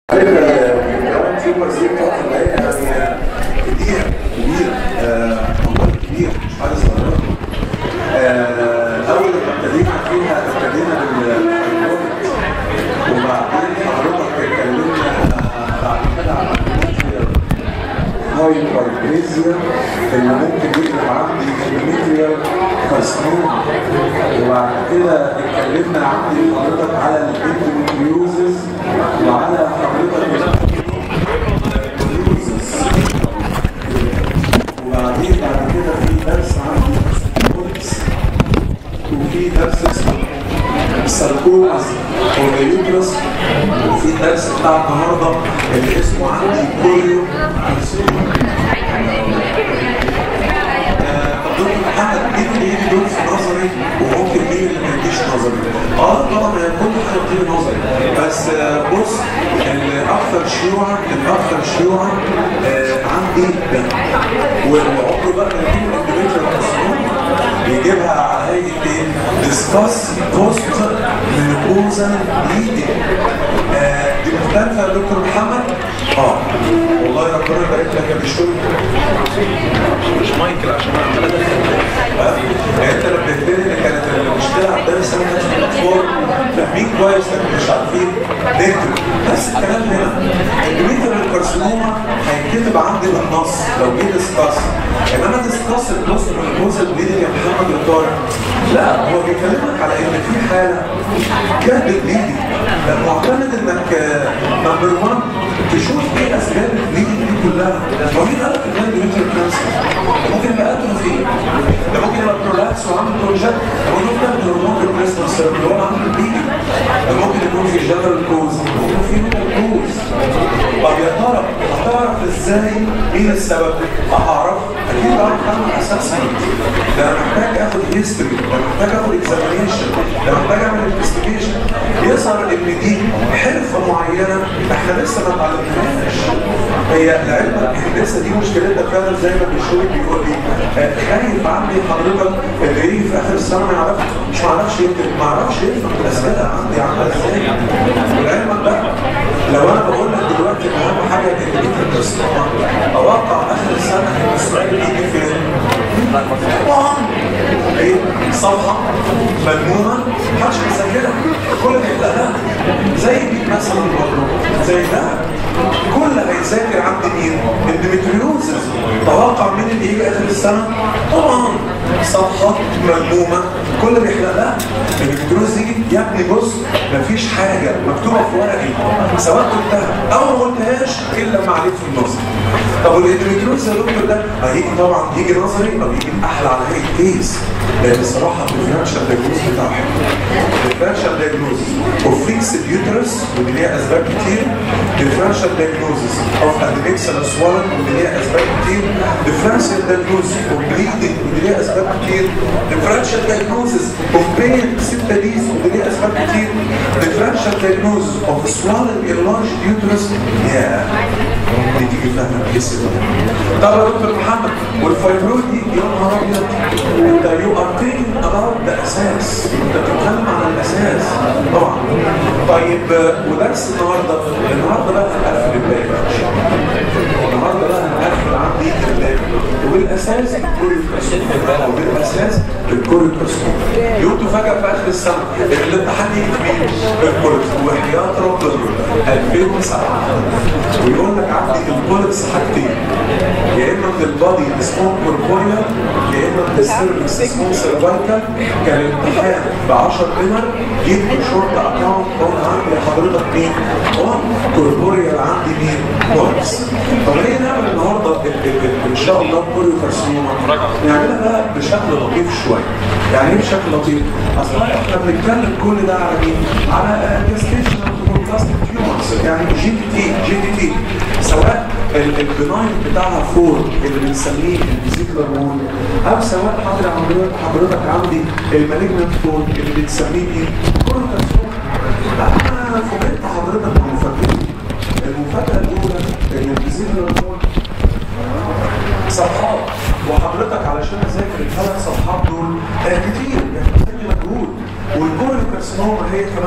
كمان سوبر سيك طبعا يعني كبير كبير موضوع كبير مش حاجه صغيره اول ما ابتدينا فيها ابتدينا بالفايبرويد وبعدين حضرتك اتكلمنا بعد كده عن هايبربريزيا اللي ممكن يقلب عندي اندوميتريال كارسنوما وبعد كده اتكلمنا عندي حضرتك على الاندوميتريوزز وعلى حضرتك وبعدين بعد كده في درس عندي وفي درس اسمه الساركوما او اليوترس وفي درس بتاع النهارده اللي اسمه عندي كوريو طب دكتور محمد مين اللي يجي دول في نظري وممكن مين اللي ما يجيش نظري؟ اه طبعا هي كل حاجه بتيجي نظري بس آه بص الاكثر شيوعا الاكثر شيوعا آه عندي ده وعمره بقى ما يجيب الاندوميتريال يجيبها على هيئه ايه؟ ديسكاس بوست مينوبوزال بليدنج دي مختلفه يا دكتور محمد؟ اه والله ربنا يبارك لك يا بشوي مش مايكل عشان انا انت نبهتني ان كانت المشكله عندنا السنه اللي فاتت الاطفال فاهمين كويس لكن مش عارفين نكتب نفس الكلام هنا الدوميتر الكارسينوما هيتكتب عندي بالنص لو جه ديسكاس انما ديسكاس النص من الجزء البليدنج يا محمد يا طارق لا هو بيكلمك على ان في حاله جهد بليدنج معتمد انك نمبر 1 تشوف ايه اسباب البليدنج دي كلها هو مين قال لك ان اندوميتر كانسر ممكن يبقى اتروفي ده ممكن يبقى برولابس وعامل بروجكت هو ممكن يبقى هرمون ريبليسمنت اللي هو عامل بليدنج ده ممكن يكون في جنرال كوز ممكن في نوبل كوز طب يا ترى هتعرف ازاي مين السبب؟ هعرف اكيد بعرف اعمل اسسمنت ده انا محتاج اخد هيستوري ده محتاج اخد اكزامينيشن ده محتاج اعمل انفستيجيشن يظهر ان دي حرفه معينه احنا لسه ما اتعلمناهاش هي لعلمك الهندسه دي مشكلتها فعلا زي ما بيشوفك بيقول لي خايف عندي حضرتك اللي يجي في اخر السنه ما يعرفش مش ما يعرفش يكتب ما يعرفش يفهم الاسئله عندي عامله ازاي ولعلمك بقى لو انا بقول لك دلوقتي ان اهم حاجه ان انت تصنع اوقع اخر السنه ان السؤال يجي فين؟ طبعا ايه صفحه مجموعه محدش مسجلها كل اللي يبقى زي دي مثلا برضه زي ده كل هيذاكر عند مين؟ اندوميتريوزز توقع مين اللي يجي اخر السنه؟ طبعا صفحه ملمومه كل بيحلق لها الاندوميتريوز يجي يا ابني بص مفيش حاجه مكتوبه في ورقي سواء قلتها او ما قلتهاش الا ما عليك في النص طب والاندوميتريوز يا دكتور ده هيجي طبعا يجي نظري او يجي احلى على هيئه كيس لان الصراحه الديفرنشال دايجنوز بتاعه الديفرنشال دايجنوز اوف فيكسد يوترس ودي ليها اسباب كتير differential diagnosis of adnexal swelling ودي ليها اسباب كتير differential diagnosis of bleeding ودي ليها اسباب كتير differential diagnosis of pain ستة ديز ودي ليها اسباب كتير differential diagnosis of swelling enlarged uterus يا دي تيجي فاهمة الكيس ده طب يا دكتور محمد والفايبرويد دي يا نهار ابيض انت يو ار تيكينج اباوت ذا اساس انت بتتكلم عن الاساس طبعا طيب ودرس النهارده النهارده بقى هنقفل الباب النهارده بقى هنقفل عندي الباب وبالاساس الكوريوكاسون وبالاساس الكوريوكاسون يوم تفاجئ في اخر السنه الامتحان يجي مين؟ الكوريوكاسون وحياه ربنا 2007 ويقول لك عندي البولتس حاجتين يا اما من البادي اسمه كوربوريال يا اما من السيرفكس اسمه سيرفايكال كان الامتحان ب 10 دينار جيت بشورت اكونت قلت عندي حضرتك مين؟ اه كوربوريال عندي مين؟ بولتس طب ليه نعمل النهارده ان شاء الله كوريوكارسينوما نعملها بقى بشكل لطيف شويه يعني ايه بشكل لطيف؟ اصل احنا بنتكلم كل ده على مين؟ على جاستيشن بلاستيك تيومرز يعني جي تي تي جي تي تي سواء البناين بتاعها فور اللي بنسميه الفيزيكال وول او سواء حضرتك حضرتك عندي المالجنت فور اللي بنسميه ايه؟ كورتاسون انا فوجئت حضرتك بمفاجأة المفاجأة الأولى ان الفيزيكال وول صفحات وحضرتك علشان اذاكر الثلاث صفحات دول كتير محتاج مجهود والكوريوكارسينوما هي كمان مالها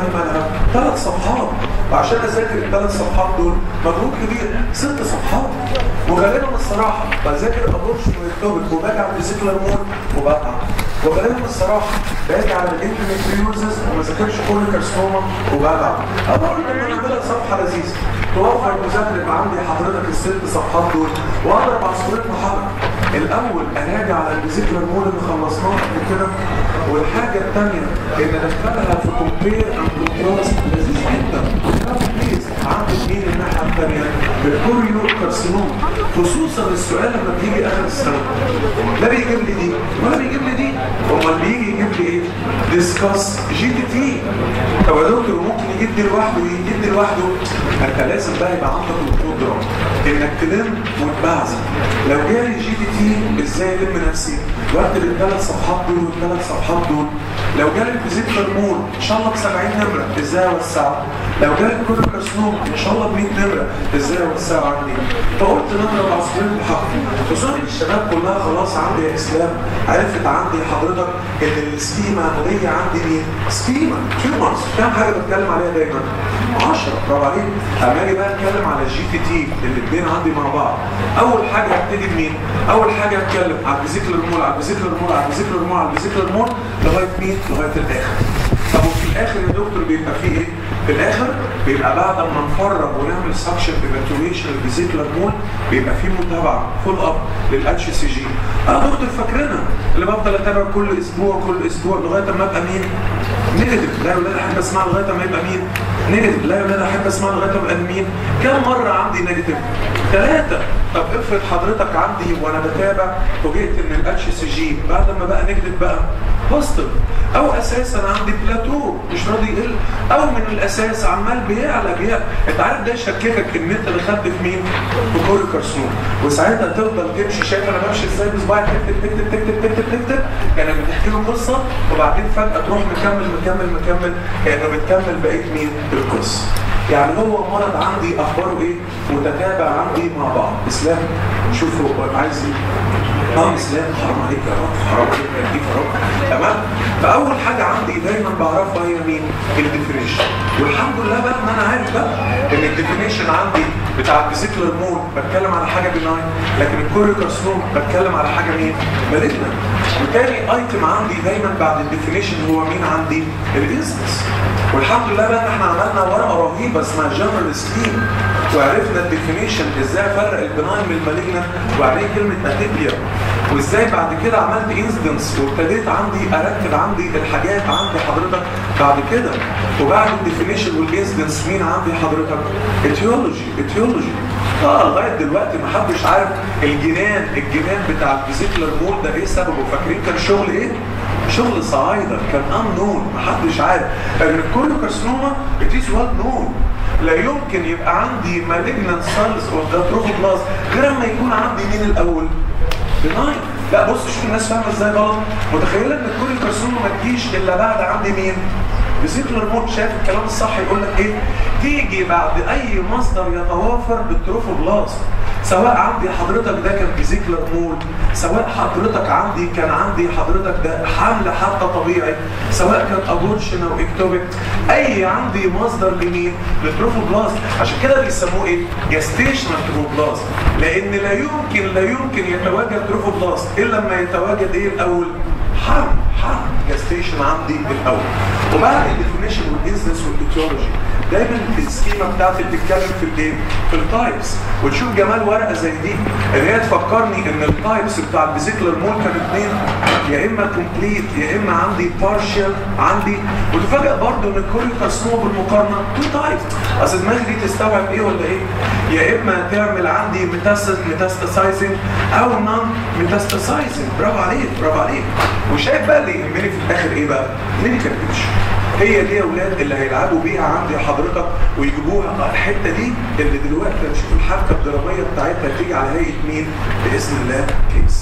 ثلاث صفحات وعشان اذاكر الثلاث صفحات دول مجهود كبير ست صفحات وغالبا الصراحه بذاكر ابورشن ويكتوبك وباجي على الفيزيكال مول وبتعب وغالبا الصراحه باجي على الانترنت وما ذاكرش كل كارسوما وبتعب اقول لما نعملها صفحه لذيذه توفر مذاكره يبقى عندي حضرتك الست صفحات دول واقدر بعصفورين بحجر الاول اراجع على الفيزيكال مول اللي خلصناه قبل كده والحاجه الثانيه ان ادخلها في كومبير اند كونتراست لذيذ جدا بليز عندي مين الناحيه الثانيه بالكوريو كارسينوم خصوصا السؤال لما بيجي اخر السنه لا بيجيب لي دي ولا بيجيب لي دي امال بيجي يجيب لي ايه؟ ديسكاس جي تي تي طب يا دكتور ممكن يجيب دي لوحده ويجيب دي لوحده انت لازم بقى يبقى عندك القدره انك تلم وتبعزي لو جالي جي تي تي ازاي الم نفسي واكتب الثلاث صفحات دول والثلاث صفحات دول لو جالي الفيزيكال مول ان شاء الله ب 70 نمره ازاي اوسعه لو جالي كل كارسنوم ان شاء الله ب 100 نمره ازاي اوسعه عندي فقلت نمره بعصفورين بحق خصوصا الشباب كلها خلاص عندي يا اسلام عرفت عندي حضرتك ان السكيما هي عندي مين؟ سكيما تيومرز كام حاجه بتكلم عليها دايما 10 برافو عليك اما اجي بقى اتكلم على الجي تي تي الاثنين عندي مع بعض اول حاجه هبتدي بمين؟ اول حاجه اتكلم على الفيزيكال مول على الفيزيكال مول على الفيزيكال مول على الفيزيكال مول لغايه مين؟ لغايه الاخر طب وفي الاخر يا دكتور بيبقى فيه ايه؟ في الاخر بيبقى بعد ما نفرغ ونعمل سكشن ايفالويشن الفيزيكال مول بيبقى فيه متابعه فول اب للاتش سي جي انا دكتور فاكرينها اللي بفضل اتابع كل اسبوع كل اسبوع لغايه ما ابقى مين؟ نيجاتيف لا يا ولاد احب اسمع لغايه ما يبقى مين؟ نيجاتيف لا يا ولاد احب اسمع لغايه ما يبقى مين؟ كم مره عندي نيجاتيف؟ ثلاثه طب افرض حضرتك عندي وانا بتابع فوجئت ان الاتش سي جي بعد ما بقى نيجاتيف بقى بوزيتيف او اساسا عندي بلاتو مش راضي يقل او من الاساس عمال بيعلى بيعلى انت عارف ده يشككك ان انت دخلت في مين؟ في كوري كارسون وساعتها تفضل تمشي شايف انا بمشي ازاي بصباعي تكتب تكتب تكتب تكتب تكتب كانك بتحكي له قصه وبعدين فجاه تروح مكمل مكمل مكمل كانه بتكمل بقيه مين؟ القصه يعني هو مرض عندي اخباره ايه؟ متتابع عندي مع بعض اسلام شوفوا عايز ايه؟ اه اسلام حرام عليك يا رب حرام عليك يا دي يا رب تمام فاول حاجه عندي دايما بعرفها هي مين الديفينيشن والحمد لله بقى ان انا عارف بقى ان الديفينيشن عندي بتاع الفيزيكال مود بتكلم على حاجه بناين لكن الكوريوكارسنوم بتكلم على حاجه مين مالجنا وتاني ايتم عندي دايما بعد الديفينيشن هو مين عندي الانستنس والحمد لله بقى ان احنا عملنا ورقه رهيبه اسمها جنرال سكيم وعرفنا الديفينيشن ازاي افرق البناين من المالجنا وبعدين كلمه اتيبيا وازاي بعد كده عملت انسيدنس وابتديت عندي ارتب عندي الحاجات عندي حضرتك بعد كده وبعد الديفينيشن والانسيدنس مين عندي حضرتك اتيولوجي اتيولوجي اه لغايه دلوقتي ما حدش عارف الجنان الجنان بتاع الفيزيكولار مول ده ايه سببه فاكرين كان شغل ايه؟ شغل صعايده كان امنون ما حدش عارف لان الكوريوكارسنوما اتيز ويل نون لا يمكن يبقى عندي مالجنان سيلز اوف ذا تروفوبلاست غير اما يكون عندي مين الاول؟ بناين لا بص شوف الناس فاهمه ازاي غلط متخيله ان كل الكارسوما ما تجيش الا بعد عندي مين فيزيكولار مود شايف الكلام الصح يقول لك ايه تيجي بعد اي مصدر يتوافر بالتروفوبلاست سواء عندي حضرتك ده كان فيزيكولار مول سواء حضرتك عندي كان عندي حضرتك ده حمل حتى طبيعي سواء كان ابورشن او اكتوبيك اي عندي مصدر لمين للتروفوبلاست عشان كده بيسموه ايه جاستيشنال تروفوبلاست لان لا يمكن لا يمكن يتواجد تروفوبلاست الا لما يتواجد ايه الاول حمل حمل جاستيشن عندي الاول وبعد الديفينيشن والانسنس والايتيولوجي دايما في السكيما بتاعتي بتتكلم في الايه؟ في التايبس وتشوف جمال ورقه زي دي ان هي تفكرني ان التايبس بتاع الفيزيكولار مول كان اثنين يا اما كومبليت يا اما عندي بارشال عندي وتفاجئ برضه ان الكوريوكارسنوما بالمقارنه تو تايبس اصل دماغي دي تستوعب ايه ولا ايه؟ يا اما تعمل عندي ميتاستاسايزنج او نون ميتاستاسايزنج برافو عليك برافو عليك وشايف بقى اللي يهمني في الاخر ايه بقى؟ ميديكال بيتشر هي دي يا اولاد اللي هيلعبوا بيها عندي حضرتك ويجيبوها الحته دي اللي دلوقتي هنشوف الحركه الدراميه بتاعتها تيجي على هيئه مين باذن الله كيس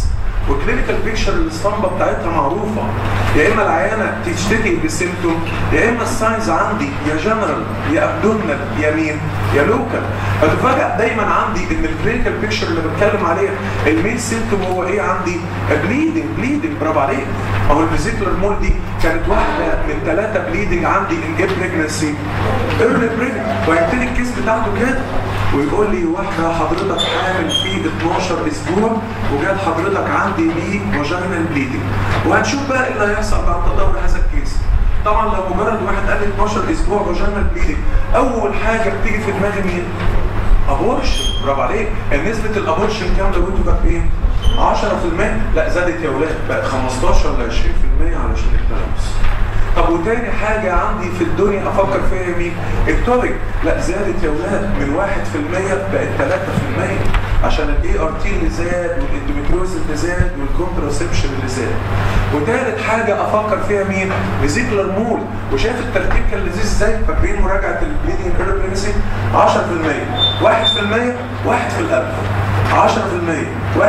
وكلينيكال بيكشر الاسطمبه بتاعتها معروفه يا اما العيانه تشتكي بسيمتوم يا اما الساينز عندي يا جنرال يا ابدومنال يا مين يا لوكال فتفاجئ دايما عندي ان الكلينيكال بيكشر اللي بتكلم عليها المين سيمتوم هو ايه عندي بليدنج بليدنج برافو عليك اهو الفيزيكولار مول دي كانت واحده من ثلاثه بليدنج عندي ان ايه بريجنسي ايرلي بريجنسي ويبتدي الكيس بتاعته كده ويقول لي واحده حضرتك حامل في 12 اسبوع وجات حضرتك عندي ليه فاجينال بليدنج وهنشوف بقى ايه اللي هيحصل بعد تدور هذا الكيس طبعا لو مجرد واحد قال لي 12 اسبوع فاجينال بليدنج اول حاجه بتيجي في دماغي مين؟ ابورشن برافو عليك نسبه الابورشن كام لو انتوا فاكرين 10% لا زادت يا ولاد بقت 15 ل 20% علشان التلامس طب وتاني حاجة عندي في الدنيا أفكر فيها مين؟ التوبيك لا زادت يا ولاد من 1% بقت 3% عشان الاي ار تي اللي زاد والاندوميتروز اللي زاد والكونتراسبشن اللي زاد وتالت حاجة أفكر فيها مين؟ فيزيكولار مول وشايف الترتيب كان لذيذ ازاي؟ فاكرين مراجعة البليدنج ايربرنسي 10% 1% 1 في الألف 10% 1% 0.1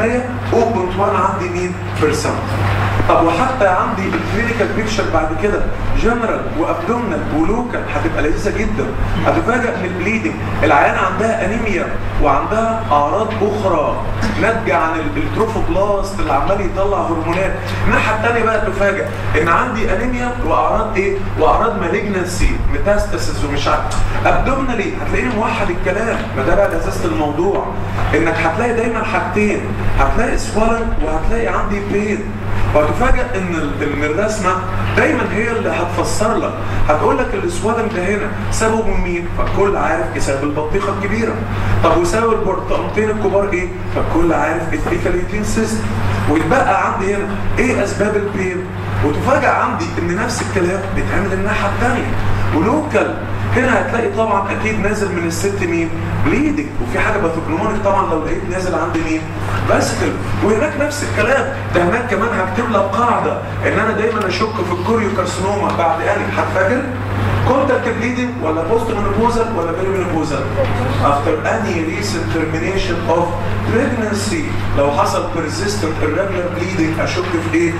عندي مين؟ بيرسنت طب وحتى عندي الكلينيكال بيكشر بعد كده جنرال وابدومنال ولوكال هتبقى لذيذه جدا هتفاجئ من البليدنج العيانه عندها انيميا وعندها اعراض اخرى ناتجه عن التروفوبلاست اللي عمال يطلع هرمونات الناحيه الثانيه بقى تفاجئ ان عندي انيميا واعراض ايه؟ واعراض مالجنسي ميتاستاسيس ومش عارف ابدومنالي هتلاقيني موحد الكلام ما ده بقى اساس الموضوع انك هتلاقي دايما حاجتين هتلاقي سوالن وهتلاقي عندي بين وهتفاجئ ان ان الرسمه دايما هي اللي هتفسر لك هتقول لك الاسودم ده هنا سببه من مين فالكل عارف سبب البطيخه الكبيره طب وسبب البرطمتين الكبار ايه فالكل عارف التريكاليتين سيستم ويتبقى عندي هنا ايه اسباب البين وتفاجئ عندي ان نفس الكلام بيتعمل الناحيه الثانيه ولوكال هنا هتلاقي طبعا اكيد نازل من الست مين بليدنج وفي حاجه باثوجنومونيك طبعا لو لقيت نازل عندي مين باسكل وهناك نفس الكلام ده هناك كمان هكتب لك قاعده ان انا دايما اشك في الكوريو كارسينوما بعد اني هتفاكر كونتاكت بليدنج ولا بوست مينوبوزال ولا بيري مينوبوزال افتر اني ريسنت ترمينيشن اوف بريجنسي لو حصل بيرزيستنت irregular بليدنج اشك في ايه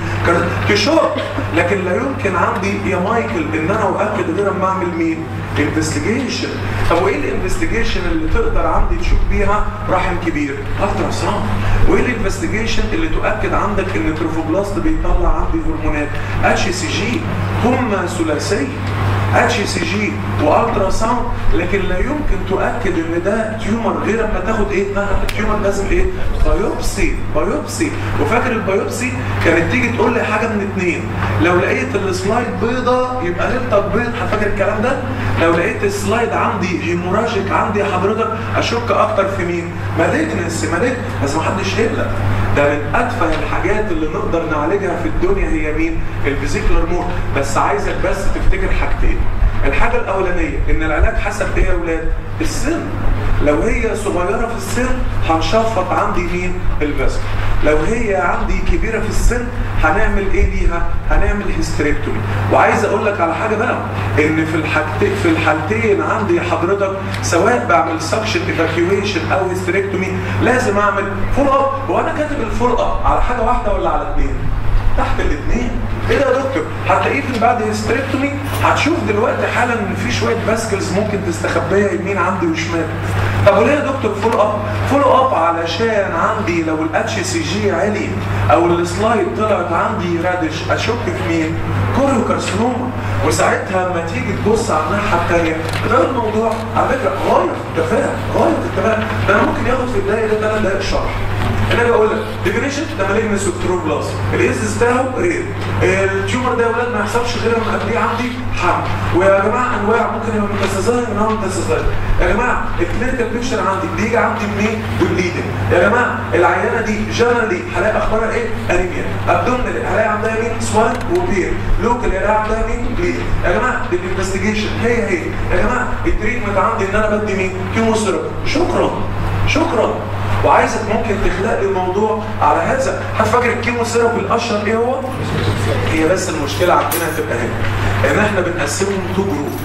كشوك لكن لا يمكن عندي يا مايكل ان انا اؤكد غير اما اعمل مين انفستيجيشن طب وايه الانفستيجيشن اللي تقدر عندي تشوف بيها رحم كبير الترا ساوند وايه الانفستيجيشن اللي تؤكد عندك ان التروفوبلاست بيطلع عندي هرمونات اتش سي جي هم ثلاثيه اتش سي جي والترا ساوند لكن لا يمكن تؤكد ان ده تيومر غير اما تاخد ايه التيومر لازم ايه بايوبسي بايوبسي وفاكر البايوبسي كانت تيجي تقول لي حاجه من اتنين لو لقيت السلايد بيضه يبقى ليلتك بيض هتفاكر الكلام ده لو لقيت السلايد عندي هيموراجيك عندي حضرتك اشك اكتر في مين مالجنس مالج بس ما حدش يقلق ده من اتفه الحاجات اللي نقدر نعالجها في الدنيا هي مين الفيزيكولار مود بس عايزك بس تفتكر حاجتين الحاجة الأولانية إن العلاج حسب إيه يا أولاد؟ السن لو هي صغيرة في السن هنشفط عندي مين؟ الفاسكو لو هي عندي كبيرة في السن هنعمل إيه ليها؟ هنعمل هيستريكتومي وعايز أقول لك على حاجة بقى إن في الحالتين في الحالتين عندي حضرتك سواء بعمل سكشن ايفاكيويشن أو هيستريكتومي لازم أعمل فول أب وأنا كاتب الفول أب على حاجة واحدة ولا على اثنين؟ تحت الاثنين ايه ده يا دكتور هتلاقيه في بعد هيستريكتومي هتشوف دلوقتي حالا ان في شويه باسكلز ممكن تستخبيها يمين عندي وشمال طب وليه يا دكتور فول اب فول اب علشان عندي لو الاتش سي جي عالي او السلايد طلعت عندي رادش اشك في مين كوريو كارسينوما وساعتها لما تيجي تبص على الناحيه الثانيه ده الموضوع على فكره غايه في التفاهم غايه في التفاهم ده انا ممكن ياخد في البدايه ده ثلاث دقائق شرح انا بقول لك ديفينيشن ده مالجنس وتروبلاس الايزس بتاعه رير التيومر ده يا ولاد ما يحصلش غير لما قبليه عندي حمل ويا جماعه انواع ممكن يبقى متسزايد ان هو متسزايد يا جماعه الكلينيكال بيكشر عندي بيجي عندي منين والبليدنج يا جماعه العيانه دي جنرالي هلاقي اخبارها ايه انيميا ابدومنال هلاقي عندها مين سوال وبير لوكال هلاقي عندها مين بليدنج يا جماعه الانفستيجيشن هي هي يا جماعه التريتمنت عندي ان انا بدي مين كيموثيرابي شكرا شكرا وعايزك ممكن تخلق لي الموضوع على هذا هتفكر الكيموثيرابي الاشهر ايه هو؟ هي بس المشكله عندنا هتبقى هنا ان احنا بنقسمهم تو جروب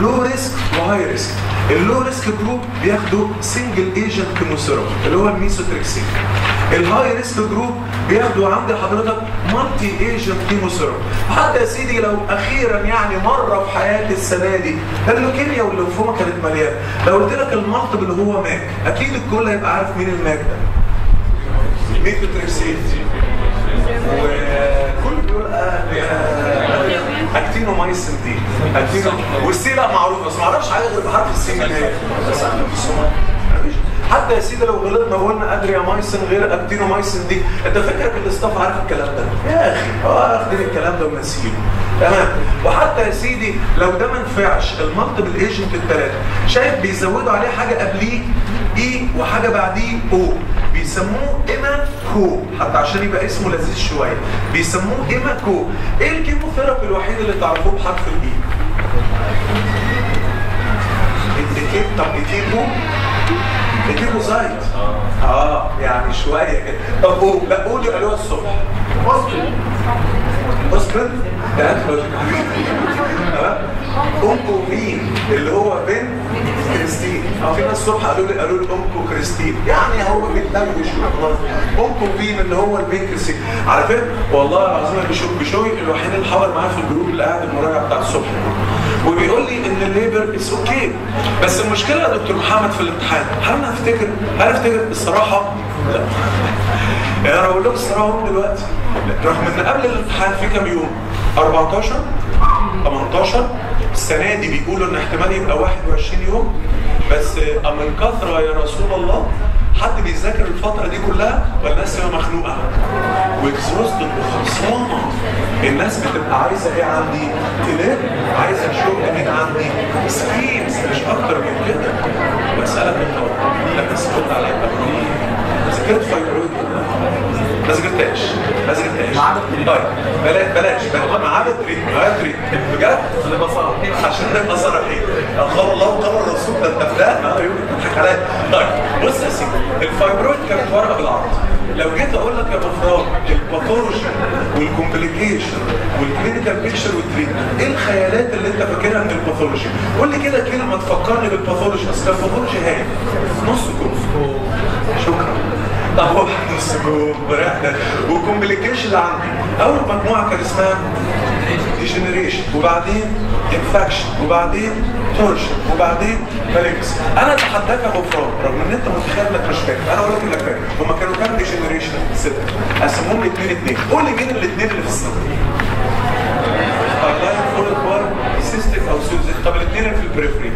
لو ريسك وهاي ريسك اللو ريسك جروب بياخدوا سنجل ايجنت كيموثيرابي اللي هو الميسوتريكسين الهاي ريسك جروب بياخدوا عند حضرتك مالتي ايجنت كيموثيرابي حتى يا سيدي لو اخيرا يعني مره في حياتي السنه دي اللوكيميا والليمفوما كانت مليانه لو قلت لك المالتيبل اللي هو ماك اكيد الكل هيبقى عارف مين الماك ده ميثوتريكسين وكل بيقول آه اكتينومايسين دي اكتينو والسي لا معروف بس ما اعرفش حاجه غير بحرف السي من هي بس انا في الصومال حتى يا سيدي لو غلطنا وقلنا ادريامايسين غير اكتينومايسين دي انت فكرك الاستاف عارف الكلام ده يا اخي اه اخدين الكلام ده ونسيبه تمام وحتى يا سيدي لو ده ما نفعش المالتيبل ايجنت الثلاثه شايف بيزودوا عليه حاجه قبليه اي وحاجه بعديه او بيسموه ايما كو حتى عشان يبقى اسمه لذيذ شويه بيسموه ايما كو ايه الكيموثيرابي الوحيد اللي تعرفوه بحرف الاي الديكيب طب ايتيكو ايتيكو زايد اه يعني شويه كده طب قول لا قول قالوها الصبح اصبر ده انت تمام امكو مين اللي هو بن كريستين او في ناس الصبح قالوا لي قالوا لي امكو كريستين يعني هو بيتلوش خلاص امكو مين اللي هو البن كريستين على فكره والله العظيم بشوي بشوي الوحيد اللي حاضر معايا في الجروب اللي قاعد المراجعه بتاع الصبح وبيقول لي ان الليبر از اوكي بس المشكله يا دكتور محمد في الامتحان هل انا افتكر هل افتكر الصراحه لا يعني انا بقول لكم الصراحه دلوقتي رغم ان قبل الامتحان في كام يوم 14 18 السنه دي بيقولوا ان احتمال يبقى 21 يوم بس من كثره يا رسول الله حد بيذاكر الفتره دي كلها ولا الناس تبقى مخنوقه واكزوستد وخلصانه الناس بتبقى عايزه ايه عندي؟ تلم عايزه شغل من عندي سكيمز مش اكتر من كده مساله بالطبع لا بس رد عليا ذاكرت فايبرويد ما ذاكرتهاش ما ذاكرتهاش طيب بلاش بلاش ما عدا تريد ما عدا تريد بجد نبقى صراحين عشان نبقى صراحين قال الله وقال الرسول ده انت فلان اه يقول بتضحك عليا طيب بص يا سيدي الفايبرويد كانت ورقه بالعرض لو جيت اقول لك يا مفراد الباثولوجي والكومبليكيشن والكلينيكال بيكتشر والتريتمنت ايه الخيالات اللي انت فاكرها من الباثولوجي قول لي كده كلمه تفكرني بالباثولوجي اصل الباثولوجي هاي نص كوم شكرا طب هو نص كوم بريحنا والكومبليكيشن اللي عندي اول مجموعه كان اسمها ديجنريشن وبعدين انفكشن وبعدين تورشن وبعدين مالكس انا اتحداك يا غفران رغم ان انت متخيل انك مش فاكر انا اقول لك انك فاكر هما كانوا كام ديجنريشن سته قسمهم لي اثنين اثنين قول لي مين الاثنين اللي في السنه الله فولد باي سيستيك او سوزيك طب الاثنين اللي في البريفري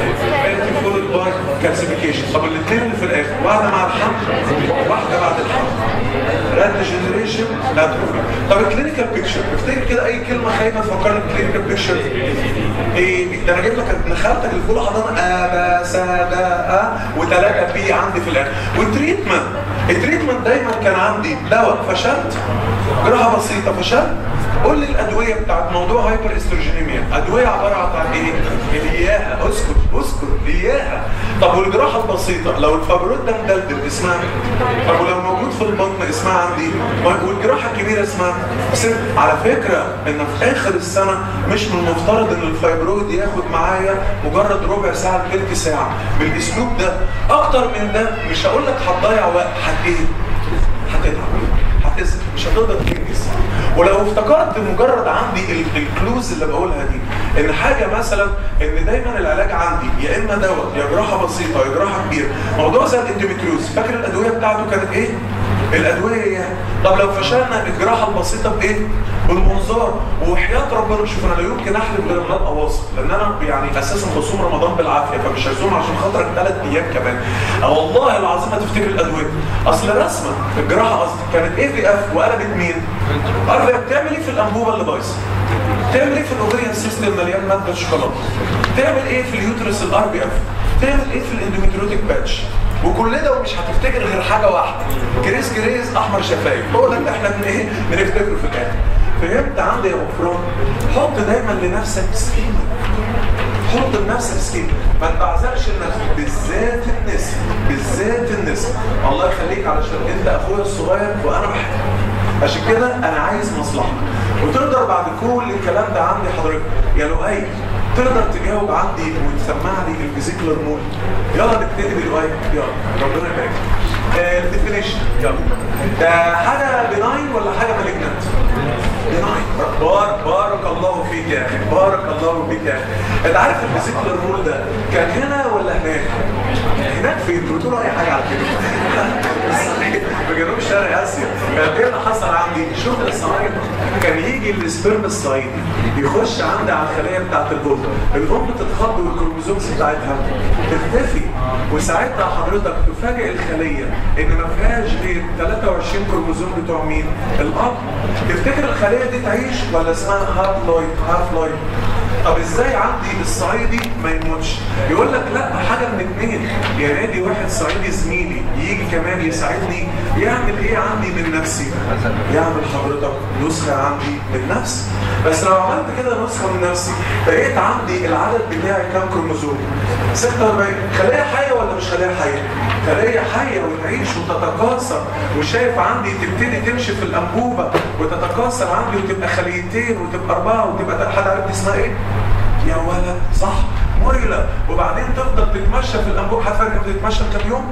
فولد باي كالسيفيكيشن طب الاثنين اللي في الاخر واحده مع الحمل واحده بعد الحمل راد جنريشن اتروفي طب الكلينيكال بيكتشر افتكر كده اي كلمه خايفه تفكرني بالكلينيكال بيكتشر ايه ده انا جايب لك ابن خالتك اللي في حضانه ابا سادا اه وثلاثه بي عندي في الاخر والتريتمنت التريتمنت دايما كان عندي دواء فشلت جراحه بسيطه فشلت قول لي الادويه بتاعت موضوع هايبر استروجينيميا ادويه عباره عن ايه اياها اسكت اسكت اياها طب والجراحه البسيطه لو الفابروت ده مدلدل اسمها طب ولو موجود في البطن اسمها عندي والجراحه الكبيره اسمها على فكره ان في اخر السنه مش من المفترض ان الفايبرويد ياخد معايا مجرد ربع ساعه لثلث ساعه بالاسلوب ده اكتر من ده مش هقول لك هتضيع وقت هت ايه هتتعب هتزهق مش هتقدر تنجز ولو افتكرت مجرد عندي الكلوز اللي بقولها دي ان حاجه مثلا ان دايما العلاج عندي يا اما دواء يا جراحه بسيطه يا جراحه كبيره موضوع زي الاندوميتريوز فاكر الادويه بتاعته كانت ايه؟ الادويه ايه؟ طب لو فشلنا الجراحه البسيطه بايه؟ بالمنظار وحياه ربنا شوف انا لا يمكن احلف غير من اواصل لان انا يعني اساسا بصوم رمضان بالعافيه فمش هصوم عشان خاطرك ثلاث ايام كمان والله العظيم هتفتكر الادويه اصل رسمه الجراحه قصدي كانت ايه في اف وقلبت مين؟ عارف بتعمل ايه في الانبوبه اللي بايظه؟ تعمل ايه في الاوفريان سيستم مليان ماده شوكولاته؟ تعمل ايه في اليوترس الار بي اف؟ تعمل ايه في الاندوميتروتيك باتش؟ وكل ده ومش هتفتكر غير حاجه واحده كريس كريس احمر شفايف هو ده اللي احنا من ايه بنفتكره في الاخر فهمت عندي يا غفران حط دايما لنفسك سكيمه حط لنفسك سكيمه ما تعزقش لنفسك بالذات النسب بالذات النسب الله يخليك علشان انت اخويا الصغير وانا بحبك عشان كده انا عايز مصلحتك وتقدر بعد كل الكلام ده عندي حضرتك يا لؤي تقدر تجاوب عندي وتسمع لي الفيزيكولار مول يلا نبتدي دلوقتي يلا ربنا يبارك الديفينيشن يلا ده حاجه بناين ولا حاجه مالجنت بناين بار بارك الله فيك يا اخي بارك الله فيك يا اخي انت عارف الفيزيكولار مول ده كان هنا ولا هناك هناك فين بتقولوا اي حاجه على كده في جنوب شرق اسيا كان ايه اللي حصل عندي شغل الصعايده كان يجي السبرم الصعيدي يخش عندي على الخليه بتاعت البول الام تتخض والكروموزومز بتاعتها تختفي وساعتها حضرتك تفاجئ الخليه ان ما فيهاش غير 23 كروموزوم بتوع مين؟ الاب تفتكر الخليه دي تعيش ولا اسمها هاف لايف هاف لايف طب ازاي عندي الصعيدي ما يموتش يقول لك لا حاجه من اتنين يا نادي واحد صعيدي زميلي يجي كمان يساعدني يعمل ايه عندي من نفسي يعمل حضرتك نسخه عندي من نفسي بس لو عملت كده نسخه من نفسي بقيت عندي العدد بتاعي كام كروموزوم 46 خليه حيه ولا مش خليه حيه خليه حيه وتعيش وتتكاثر وشايف عندي تبتدي تمشي في الانبوبه وتتكاثر عندي وتبقى خليتين وتبقى اربعه وتبقى حد عارف دي اسمها ايه؟ يا ولد صح ميلة وبعدين تفضل تتمشى في الانبوب هتفرق بتتمشى كام يوم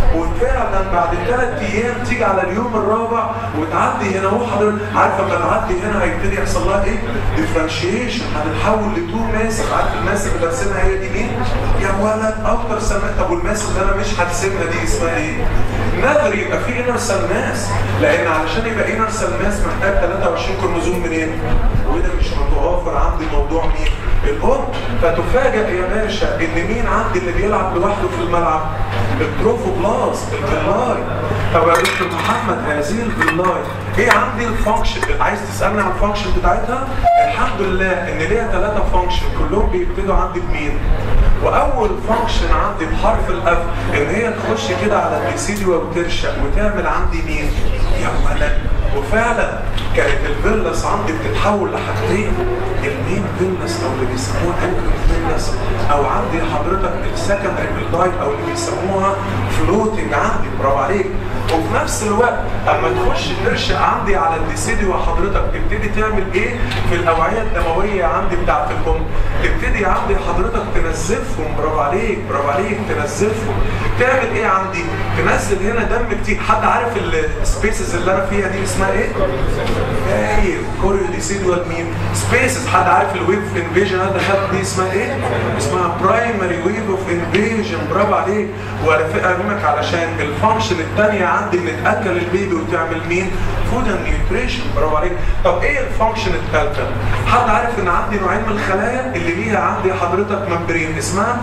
وفعلا بعد ثلاث ايام تيجي على اليوم الرابع وتعدي هنا اهو حضرتك عارفه لما تعدي هنا هيبتدي يحصل لها ايه؟ ديفرنشيشن هتتحول لتو ماسك عارف الماسك اللي برسمها هي دي مين؟ يا ولد اكتر سماء طب والماسك اللي انا مش هرسمها دي اسمها ايه؟ نذر يبقى في انر سيل ماس لان علشان يبقى انر سيل ماس محتاج 23 كروموزوم منين؟ وده مش متوافر عندي موضوع مين؟ الام فتفاجئ يا باشا ان مين عندي اللي بيلعب لوحده في الملعب التروفوبلاست الجلاي طب يا دكتور محمد هذه الجلاي ايه عندي الفانكشن عايز تسالني عن الفانكشن بتاعتها الحمد لله ان ليها ثلاثه فانكشن كلهم بيبتدوا عندي بمين واول فانكشن عندي بحرف الاف ان هي تخش كده على البيسيديو وترشق وتعمل عندي مين يا ولد وفعلا كانت الفيلس عندي بتتحول لحاجتين المين فيلس او اللي بيسموها انكل فيلس او عندي حضرتك السكندري بالدايت او اللي بيسموها فلوتنج عندي برافو عليك وفي نفس الوقت اما تخش ترشق عندي على الديسيديو حضرتك تبتدي تعمل ايه في الاوعيه الدمويه عندي بتاعت الام تبتدي عندي حضرتك تنزفهم برافو عليك برافو عليك تنزفهم تعمل ايه عندي تنزل هنا دم كتير حد عارف السبيسز اللي انا فيها دي اسمها ايه ايوه كوريو ديسيدوال مين سبيسز حد عارف الويف انفيجن انا دخلت دي اسمها ايه اسمها برايمري ويف اوف انفيجن برافو عليك وارفقك علشان الفانكشن الثانيه عندي ان تاكل البيبي وتعمل مين فود اند نيوتريشن برافو عليك طب ايه الفانكشن الثالثه حد عارف ان عندي نوعين من الخلايا اللي ليها عندي حضرتك ممبرين اسمها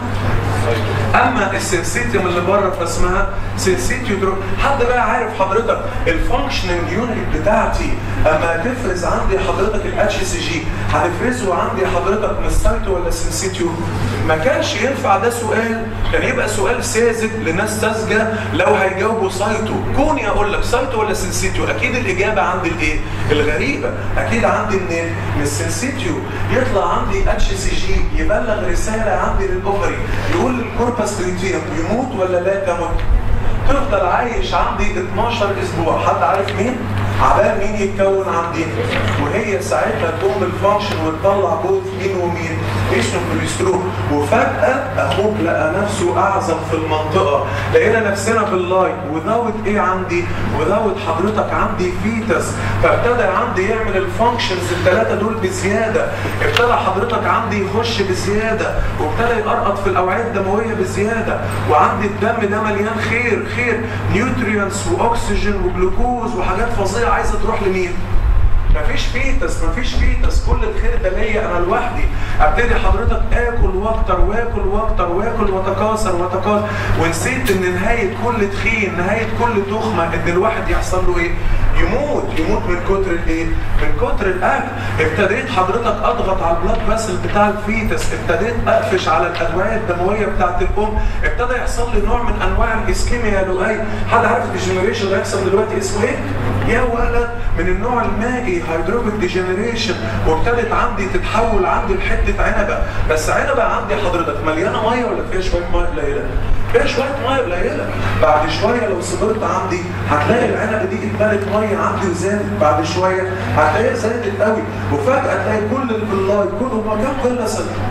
اما السنسيتيوم اللي بره فاسمها سنسيتيو درو حد بقى عارف حضرتك الفانكشنال يونت بتاعتي اما تفرز عندي حضرتك الاتش سي جي هتفرزه عندي حضرتك من السايتو ولا السنسيتيو ما كانش ينفع ده سؤال كان يبقى سؤال ساذج لناس ساذجه لو هيجاوبوا سايتو كوني اقول لك سايتو ولا سنسيتيو اكيد الاجابه عندي الايه الغريبه اكيد عندي ان من السنسيتيو يطلع عندي اتش سي جي يبلغ رساله عندي للاوفري يقول للكوربس لوتيوم يموت ولا لا تموت تفضل عايش عندي 12 اسبوع حد عارف مين عبال مين يتكون عندي وهي ساعتها تقوم بالفانكشن وتطلع بوث مين ومين اسمه كوليسترول وفجأة اخوك لقى نفسه اعظم في المنطقة لقينا نفسنا باللايت وذاوت ايه عندي وذاوت حضرتك عندي فيتس فابتدى عندي يعمل الفانكشنز الثلاثة دول بزيادة ابتدى حضرتك عندي يخش بزيادة وابتدى يقرقط في الاوعية الدموية بزيادة وعندي الدم ده مليان خير خير نيوتريانس واكسجين وجلوكوز وحاجات فظيعة عايزة تروح لمين؟ مفيش فيتس مفيش فيتس كل الخير ده ليا انا لوحدي ابتدي حضرتك اكل واكتر واكل واكتر واكل واتكاثر واتكاثر ونسيت ان نهايه كل تخين نهايه كل تخمه ان الواحد يحصل له ايه؟ يموت يموت من كتر الايه؟ من كتر الاكل ابتديت حضرتك اضغط على البلاد فاسل بتاع الفيتس ابتديت اقفش على الادويه الدمويه بتاعت الام ابتدى يحصل لي نوع من انواع الاسكيميا يا لؤي حد عارف الديجنريشن اللي هيحصل دلوقتي اسمه ايه؟ يا ولد من النوع المائي هيدروبيك ديجنريشن وابتدت عندي تتحول عندي لحته عنبه بس عنبه عندي حضرتك مليانه ميه ولا فيها شويه ميه قليله؟ فيها شويه ميه قليله بعد شويه لو صبرت عندي هتلاقي العنبه دي اتملت ميه عندي وزادت بعد شويه هتلاقيها زادت قوي وفجاه تلاقي كل الفلاي كلهم كام فيلا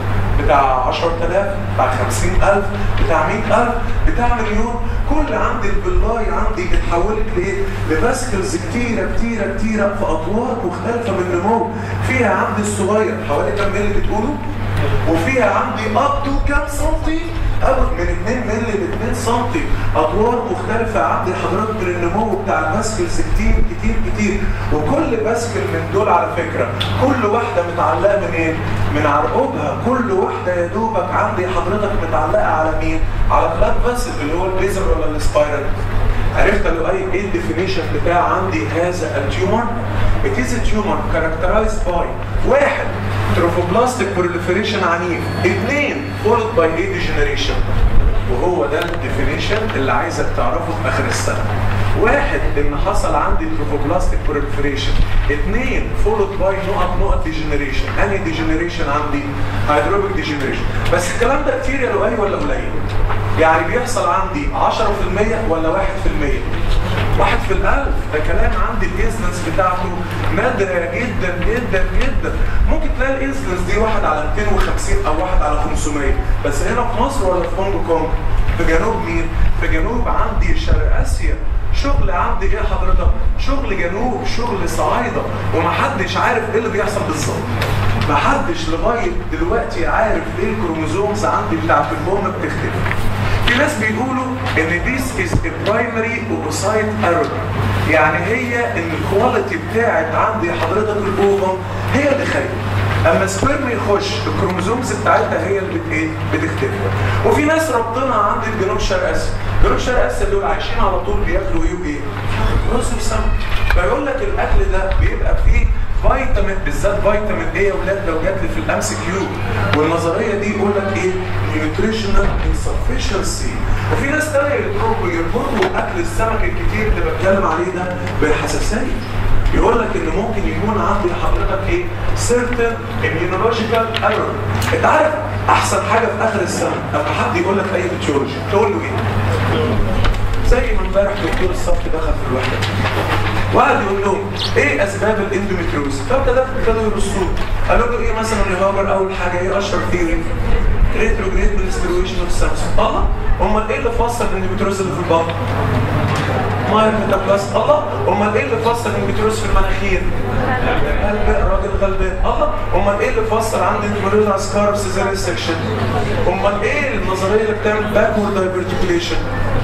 بتاع 10000 بتاع 50000 بتاع 100000 بتاع مليون كل عندي البلاي عندي اتحولت لايه؟ لباسكلز كتيره كتيره كتيره في اطوار مختلفه من النمو فيها عندي الصغير حوالي كام مللي بتقولوا؟ وفيها عندي اب تو كام سنتي أو من 2 مللي ل 2 سنتي أدوار مختلفة عندي حضرتك من النمو بتاع الباسكلز كتير كتير كتير وكل باسكل من دول على فكرة كل واحدة متعلقة من إيه؟ من عرقوبها كل واحدة يا دوبك عندي حضرتك متعلقة على مين؟ على بلاد فاسل اللي هو البيزر ولا السبايرال عرفت له اي ايه الديفينيشن بتاع عندي هذا التيومر it is a tumor characterized by واحد تروفوبلاستيك proliferation عنيف اثنين followed by a degeneration وهو ده الديفينيشن اللي عايزك تعرفه في اخر السنه واحد ان حصل عندي تروفوبلاستيك proliferation اثنين followed by نقط نقط degeneration انهي degeneration عندي هيدروبيك degeneration بس الكلام ده كتير يا لؤي ولا قليل يعني بيحصل عندي 10% ولا 1% واحد في الألف ده كلام عندي الانسلنس بتاعته نادرة جدا جدا جدا ممكن تلاقي الانسلنس دي واحد على 250 أو واحد على 500 بس هنا في مصر ولا في هونج كونج في جنوب مين؟ في جنوب عندي شرق آسيا شغل عندي ايه حضرتك؟ شغل جنوب شغل صعايدة ومحدش عارف ايه اللي بيحصل بالظبط محدش لغاية دلوقتي عارف ايه الكروموزومز عندي بتاعت الام بتختلف في ناس بيقولوا ان this is a primary oocyte error يعني هي ان الكواليتي بتاعت عندي حضرتك الاوفم هي اللي خايفه اما سبرم يخش الكروموزومز بتاعتها هي اللي بت ايه بتختلف وفي ناس ربطنا عند الجنوب شرق اسيا جنوب شرق اسيا دول عايشين على طول بياكلوا ايه وايه رز وسمك فيقول لك الاكل ده بيبقى فيه فيتامين بالذات فيتامين ايه يا ولاد لو جات لي في الام سي كيو والنظريه دي يقول لك ايه نيوتريشنال انسفشنسي وفي ناس ثانيه يربطوا يربطوا اكل السمك الكتير اللي بتكلم عليه ده بالحساسيه يقول لك ان ممكن يكون عندي حضرتك ايه certain immunological error انت عارف احسن حاجه في اخر السنه لما حد يقول لك اي بيتيولوجي تقول له ايه زي ما امبارح دكتور الصف دخل في الوحده وقعد يقول لهم ايه اسباب الاندوميتريوز فابتدى ابتدوا يرصوا قالوا له ايه مثلا يا هاجر اول حاجه ايه اشهر ثيوري ريتروجريد منسترويشن اوف سامسون الله امال ايه اللي فسر الاندوميتريوز اللي في البطن ماير ميتابلاست الله امال ايه اللي فسر الاندوميتريوز في المناخير قلب راجل غلبان الله امال ايه اللي فسر عندي اندوميتريوز اسكار سيزاريان سيكشن امال ايه النظريه اللي بتعمل باكورد دايفرتيكوليشن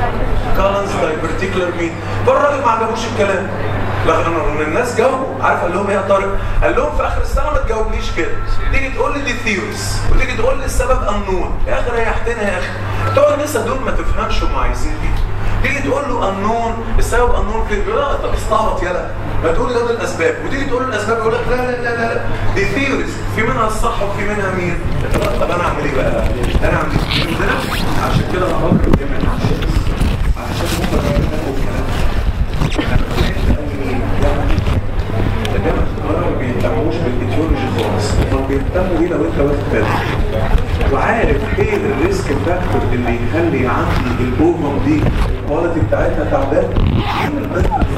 كالنز دايفرتيكولار مين فالراجل ما عجبوش الكلام لغايه الناس جاوبوا عارف قال لهم ايه يا طارق قال لهم في اخر السنه ما تجاوبنيش كده تيجي تقول لي دي ثيوريز وتيجي تقول لي السبب انون يا اخي ريحتنا يا اخي بتوع النسا دول ما تفهمش هم عايزين ايه تيجي تقول له انون السبب انون فين يقول لا طب استعبط يلا ما تقول لي ده الاسباب وتيجي تقول له الاسباب يقول لك لا لا لا لا, لا. دي ثيوريز في منها الصح وفي منها مين طب انا اعمل ايه بقى انا اعمل ايه ده عشان كده انا بكره الجامعه عشان هم بيعملوا الكلام ما بيهتموش بالايديولوجي خالص هم بيهتموا بيه لو انت واخد بالك وعارف ايه الريسك فاكتور اللي يخلي عندي الاوفم دي الكواليتي بتاعتها تعبان مين البنت اللي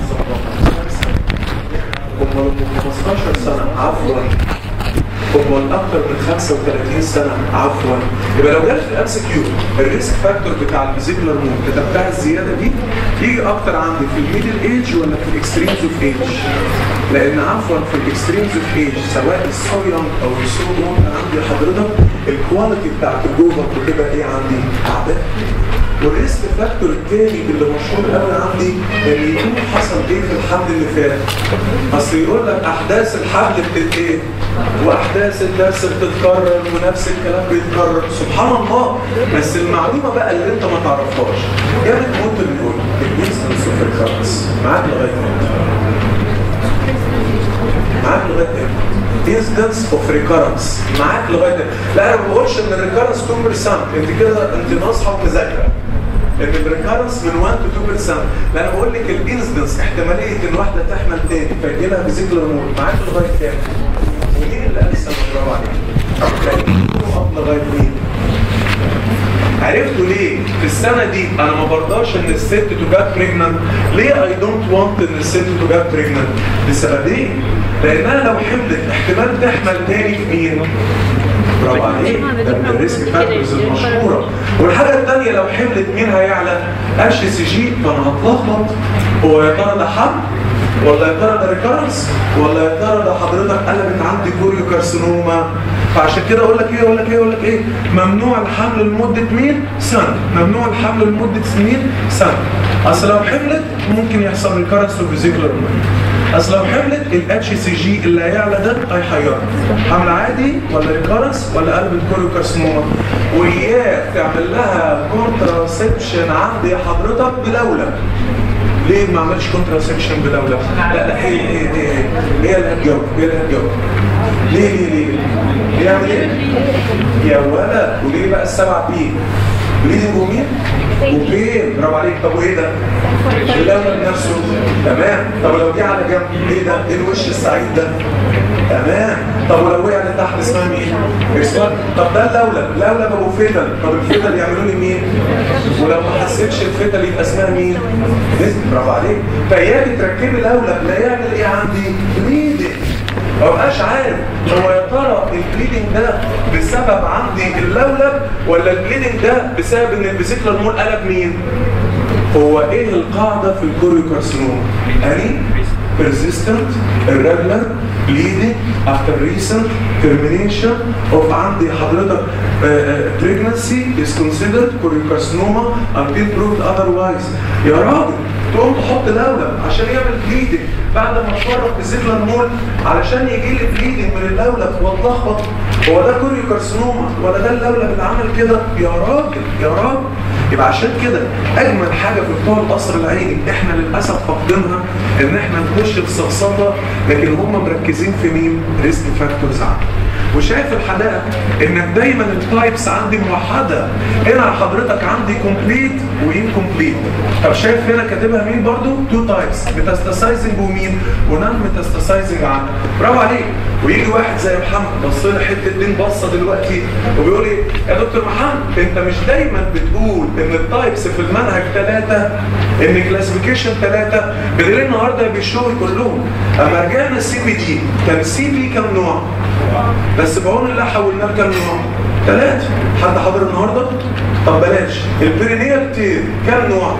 هم من 15 سنه عفوا هم اكتر من 35 سنه عفوا يبقى لو جت في الام سي كيو الريسك فاكتور بتاع الفيزيكولار مود كتبتها الزياده دي يجي اكتر عندي في الميدل ايج ولا في الاكستريمز اوف ايج لان عفوا في الاكستريمز اوف ايج سواء السو يونج او السو يونج عندي حضرتك الكواليتي بتاعت الجوفر بتبقى ايه عندي تعبان والريسك فاكتور التاني اللي مشهور قوي عندي ان يكون حصل ايه في الحمل اللي فات اصل يقول لك احداث الحمل بتت ايه واحداث الدرس بتتكرر ونفس الكلام بيتكرر سبحان الله بس المعلومه بقى اللي انت ما تعرفهاش جابت موت بنقول الانسنس اوف الخمس معاك لغايه امتى معاك لغايه امتى انستنس اوف ريكارنس معاك لغايه لا انا ما بقولش ان الريكارنس 2% انت كده انت ناصحه ومذاكره ان الريكارنس من 1 to 2% لا انا بقول لك الانسدنس احتماليه ان واحده تحمل تاني فيجي لها فيزيكولار مود معاك لغايه كام؟ ومين اللي قال السنه برافو عليك؟ لغايه مين؟ عرفتوا ليه في السنه دي انا ما برضاش ان الست تو جات بريجننت ليه اي دونت وانت ان الست تو جات بريجننت لسببين لانها لو حملت احتمال تحمل تاني في مين برافو عليك ده من الريسك فاكتورز المشهوره والحاجه الثانيه لو حملت مين هيعلى اتش سي جي فانا هتلخبط هو يا ترى ده حمل ولا يا ترى ده ريكارنس ولا يا ترى ده حضرتك قلبت عندي كوريو كارسينوما فعشان كده اقول لك ايه اقول لك ايه اقول لك ايه ممنوع الحمل لمده مين سنه ممنوع الحمل لمده سنين سنه اصل لو حملت ممكن يحصل ريكارنس وفيزيكولار اصل لو حملت الاتش سي جي اللي هيعلى ده هيحيرك حمل عادي ولا ريكارنس ولا قلب الكوريو كارسينوما واياك تعمل لها كونتراسبشن عندي حضرتك بلولب ليه ما عملش كونتراسبشن بلولب لا لا هي هي هي هي هي اللي هتجاوب هي اللي هتجاوب ليه ليه ليه ليه يعمل ايه يا ولد وليه بقى السبع بي بليدنج ومين وبين برافو عليك طب وايه ده اللولب نفسه تمام طب لو جه على جنب ايه ده ايه الوش السعيد ده تمام طب ولو وقع لتحت اسمها مين اسمها طب ده اللولب اللولب ابو فتل طب الفتل يعملوا لي مين ولو ما حسيتش الفتل يبقى اسمها مين برافو عليك فاياك تركبي لولب لا يعمل ايه عندي بليدنج ما بقاش عارف هو يا ترى البليدنج ده بسبب عندي اللولب ولا البليدنج ده بسبب ان الفيزيكولار مول قلب مين هو ايه القاعده في الكوريو كارسينوما اني persistent irregular bleeding after recent termination of عندي حضرتك uh, uh, pregnancy is considered choriocarcinoma until proved otherwise يا راجل تقوم تحط لولب عشان يعمل بليدنج بعد ما تفرق الزيكلر مول علشان يجي لي بليدنج من اللولب واتلخبط هو ده كوريو كارسينوما ولا ده اللولب اللي عمل كده يا راجل يا راجل يبقى عشان كده اجمل حاجه في بتوع القصر العيني احنا للاسف فاقدينها ان احنا نخش في سفسطه لكن هم مركزين في مين؟ ريسك فاكتورز عندي وشايف الحدائق انك دايما التايبس عندي موحده هنا حضرتك عندي كومبليت وانكمبليت طب شايف هنا كاتبها مين برضو تو تايبس ميتاستاسايزنج ومين ونان ميتاستاسايزنج عندي برافو عليك ويجي واحد زي محمد بص لي حته دين بصه دلوقتي وبيقول لي يا دكتور محمد انت مش دايما بتقول ان التايبس في المنهج ثلاثه ان كلاسيفيكيشن ثلاثه بدليل النهارده بيشوفوا كلهم اما رجعنا السي بي دي كان السي بي كام نوع؟ بس بعون الله حولناه لكام نوع؟ ثلاثة حد حاضر النهارده؟ طب بلاش البرينيال تير كام نوع؟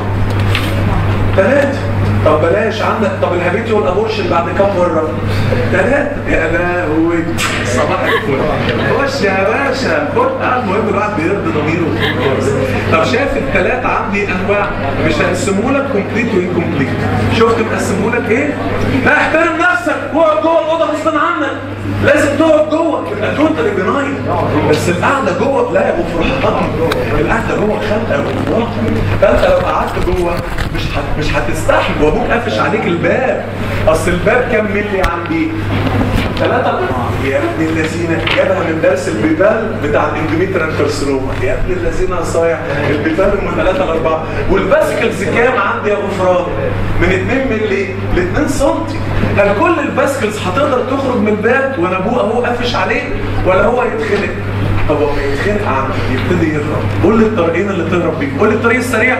ثلاثة طب بلاش عندك طب الهابيتي والابورشن بعد كام مرة؟ ثلاثة يا لهوي صباح الفل خش يا باشا خد آه، المهم الواحد بيرضي ضميره خلاص. طب شايف الثلاثة عندي انواع مش هقسمه لك كومبليت وانكمبليت شفت مقسمه لك ايه؟ لا احترم نفسك اقعد جوه الاوضه غصب عنك لازم تقعد جوه تبقى توتالي بناين بس القعده جوه لا يا ابو فرحان القعده جوه خانقه يا ابو فرحان فانت لو قعدت جوه مش هت... مش هتستحمل وابوك قافش عليك الباب اصل الباب كام ملي عندي؟ ثلاثة يا ابن الذين جابها من درس البيبال بتاع الاندوميترال كارسينوما يا ابن الذين صايع البيبال من 3 ل 4 والباسكلز كام عندي يا غفران؟ من 2 ملي ل 2 سم هل كل الباسكلز هتقدر تخرج من الباب وانا ابوه اهو قافش عليه ولا هو يتخنق؟ طب هو يتخنق عندي يبتدي يهرب قول لي الطريقين اللي تهرب بيهم قول لي الطريق السريع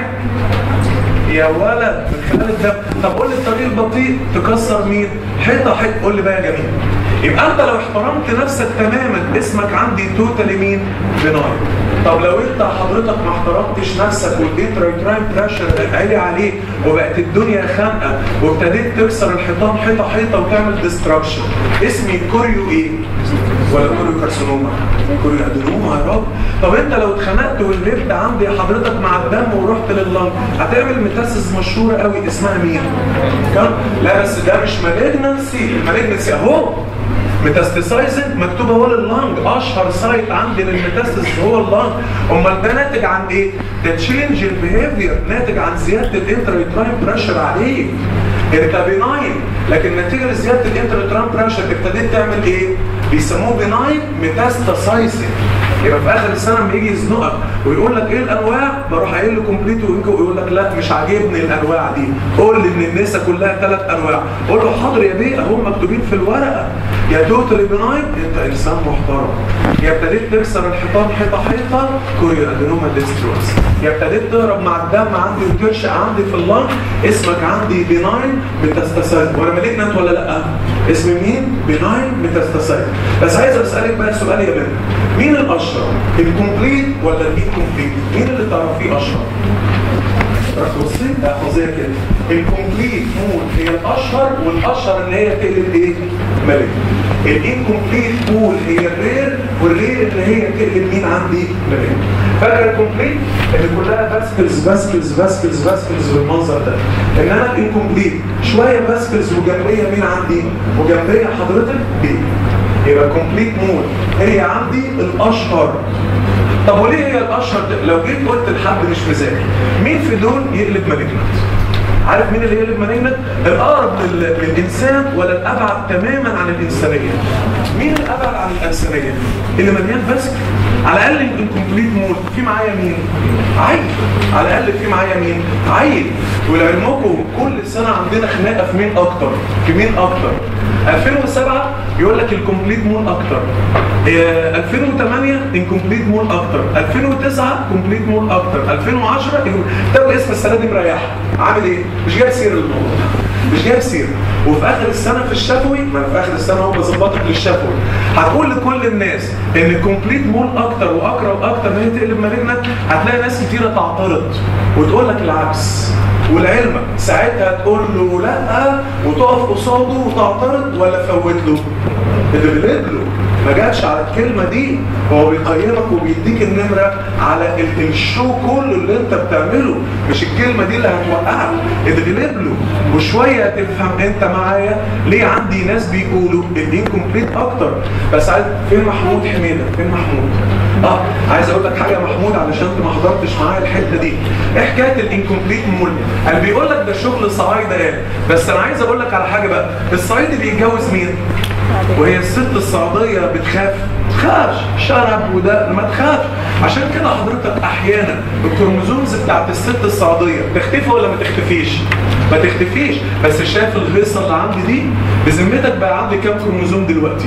يا ولد من خلال الدم طب قول لي الطريق البطيء تكسر مين حيطه حيطه قول لي بقى يا جميل يبقى انت لو احترمت نفسك تماما اسمك عندي توتالي مين بناين طب لو انت حضرتك ما احترمتش نفسك والديت رايتراين بريشر عالي عليك وبقت الدنيا خانقه وابتديت تكسر الحيطان حيطه حيطه وتعمل ديستراكشن اسمي كوريو ايه ولا كوريو كارسينوما كوريو ادينوما يا رب طب انت لو اتخنقت والربت عندي حضرتك مع الدم ورحت لللنج هتعمل ميتاسيس مشهوره قوي اسمها مين كم لا بس ده مش مالجنسي المالجنسي اهو ميتاستاسايزنج مكتوب هو لللنج اشهر سايت عندي للميتاستس هو اللنج امال ده ناتج عن ايه ده تشينج البيهيفير ناتج عن زياده الانتريتراين بريشر عليك انت بناين لكن نتيجه لزياده الانتريتراين بريشر ابتديت تعمل ايه بيسموه بناين ميتاستاسايزنج يبقى في اخر السنه لما يجي يزنقك ويقول لك ايه الانواع بروح قايل له كومبليت ويقول لك لا مش عاجبني الانواع دي قول لي ان النساء كلها ثلاث انواع قول له حاضر يا بيه اهم مكتوبين في الورقه يا توتالي بناين انت انسان محترم يا ابتديت تكسر الحيطان حيطه حيطه كوريو ادينوما ديستروس يا ابتديت تهرب مع الدم عندي وترشق عندي في اللنج اسمك عندي بناين ميتاستاسايت وانا مالجنت ولا لا اسم مين بناين ميتاستاسايت بس عايز اسالك بقى سؤال يا بنت مين الاشهر الكومبليت ولا الانكومبليت مين اللي تعرفيه اشهر بصي احفظيها كده الكومبليت مود هي الاشهر والاشهر ان هي تقلب ايه ملك الانكومبليت مود هي الرير والرير ان هي تقلب مين عندي ملك فاكر الكومبليت اللي كلها باسكلز باسكلز باسكلز باسكلز بالمنظر ده انما الانكومبليت شويه باسكلز وجنبيه مين عندي وجنبيه حضرتك دي يبقى كومبليت مود هي عندي الاشهر طب وليه هي الاشهر ده؟ لو جيت قلت لحد مش مذاكر مين في دول يقلب مالجنت عارف مين اللي يقلب مالجنت الاقرب لل- للانسان ولا الابعد تماما عن الانسانيه مين الابعد عن الانسانيه اللي مليان بس على الاقل الانكمبليت مود في معايا مين عيل على الاقل في معايا مين عيل ولعلمكم كل سنه عندنا خناقه في مين اكتر في مين اكتر 2007 يقول لك الكومبليت مول اكتر إيه، 2008 انكمبليت مول اكتر 2009 كومبليت مول اكتر 2010 طب اسم السنه دي مريحه عامل ايه مش جايب سير الموضوع مش جايب سير وفي اخر السنه في الشفوي ما أنا في اخر السنه هو بظبطك للشفوي هتقول لكل الناس ان الكومبليت مول اكتر واقرا واكتر ان هي تقلب مالجنت هتلاقي ناس كتيره تعترض وتقول لك العكس ولعلمك ساعتها تقول له لا وتقف قصاده وتعترض ولا فوت له اللي بيلد له ما جاتش على الكلمه دي هو بيقيمك وبيديك النمره على ال- الشو كله اللي انت بتعمله مش الكلمه دي اللي هتوقعك اتغلب له وشويه تفهم انت معايا ليه عندي ناس بيقولوا الانكمبليت اكتر بس عايز فين محمود حميده فين محمود اه عايز اقول لك حاجه يا محمود علشان انت ما حضرتش معايا الحته دي ايه حكايه الانكمبليت مول انا بيقول لك ده شغل صعايده ايه بس انا عايز اقول لك على حاجه بقى الصعيدي بيتجوز مين وهي الست الصعيديه بتخاف تخافش شرب وده ما تخافش عشان كده حضرتك احيانا الكروموزومز بتاعت الست الصعيديه تختفي ولا ما تختفيش ما تختفيش بس شايف الهيصه اللي عندي دي بذمتك بقى عندي كام كروموزوم دلوقتي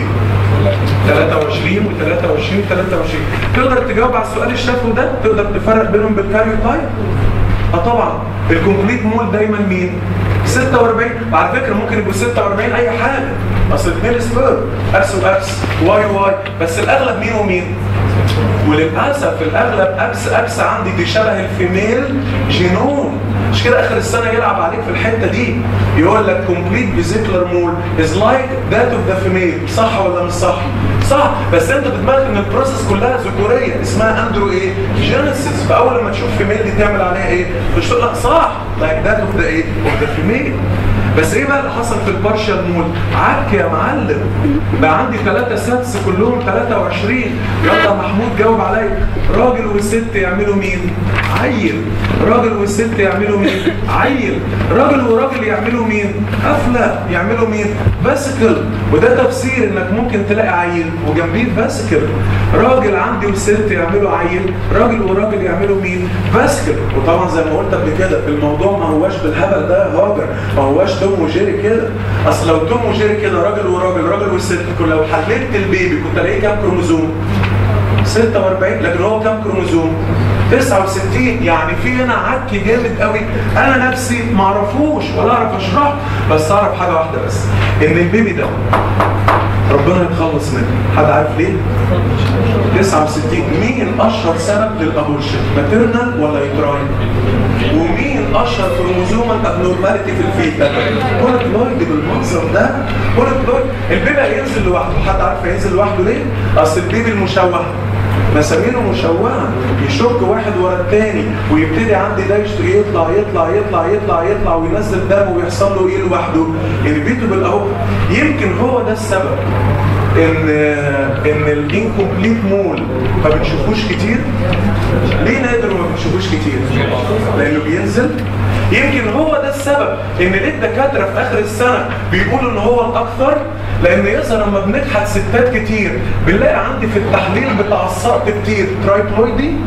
23 و23 23 تقدر تجاوب على السؤال الشفوي ده تقدر تفرق بينهم بالكاريوتايب اه طبعا الكومبليت مول دايما مين 46 وعلى فكره ممكن يبقوا 46 اي حاجه اصل اثنين سبير اكس واكس واي واي بس الاغلب مين ومين وللاسف الاغلب اكس اكس عندي دي شبه الفيميل جينوم مش كده اخر السنه يلعب عليك في الحته دي يقول لك كومبليت فيزيكولار مول از لايك ذات اوف ذا فيميل صح ولا مش صح؟ صح بس انت في دماغك ان البروسيس كلها ذكوريه اسمها اندرو ايه؟ جينيسيس فاول لما تشوف فيميل دي تعمل عليها ايه؟ مش تقول لك صح لايك ذات اوف ذا ايه؟ اوف ذا فيميل بس ايه بقى اللي حصل في البارشال مول؟ عك يا معلم بقى عندي ثلاثة سادس كلهم 23 يلا يا محمود جاوب عليا راجل وست يعملوا مين؟ عيل راجل والست يعملوا مين؟ عيل راجل وراجل يعملوا مين؟ قفلة يعملوا مين؟ باسكل وده تفسير انك ممكن تلاقي عيل وجنبيه باسكل راجل عندي وست يعملوا عيل راجل وراجل يعملوا مين؟ باسكل وطبعا زي ما قلت قبل كده الموضوع ما هواش بالهبل ده هاجر ما هواش توم وجيري كده اصل لو توم وجيري كده راجل وراجل راجل وست كل لو حللت البيبي كنت الاقيه كام كروموزوم 46 لكن هو كام كروموزوم 69 يعني في هنا عك جامد قوي انا نفسي ما اعرفوش ولا اعرف اشرحه بس اعرف حاجه واحده بس ان البيبي ده ربنا يتخلص منه حد عارف ليه 69 مين اشهر سبب للابورشن ماتيرنال ولا يوتراين ومين اشهر كروموزومال ابنورماليتي في الفيتا بوليبلويد بالمنظر ده بوليبلويد البيبي هينزل لوحده حد عارف هينزل لوحده ليه اصل البيبي المشوه مساميره مشوهه يشك واحد ورا الثاني ويبتدي عندي ده يشت- يطلع يطلع يطلع يطلع يطلع وينزل دم ويحصل له ايه لوحده البيتو بالاهو يمكن هو ده السبب ان ان الانكمبليت مول ما بنشوفوش كتير ليه نادر وما بنشوفوش كتير لانه بينزل يمكن هو ده السبب ان ليه الدكاتره في اخر السنه بيقولوا ان هو الاكثر لان يظهر لما بنكحت ستات كتير بنلاقي عندي في التحليل بتاع السقط كتير ترايبلويدي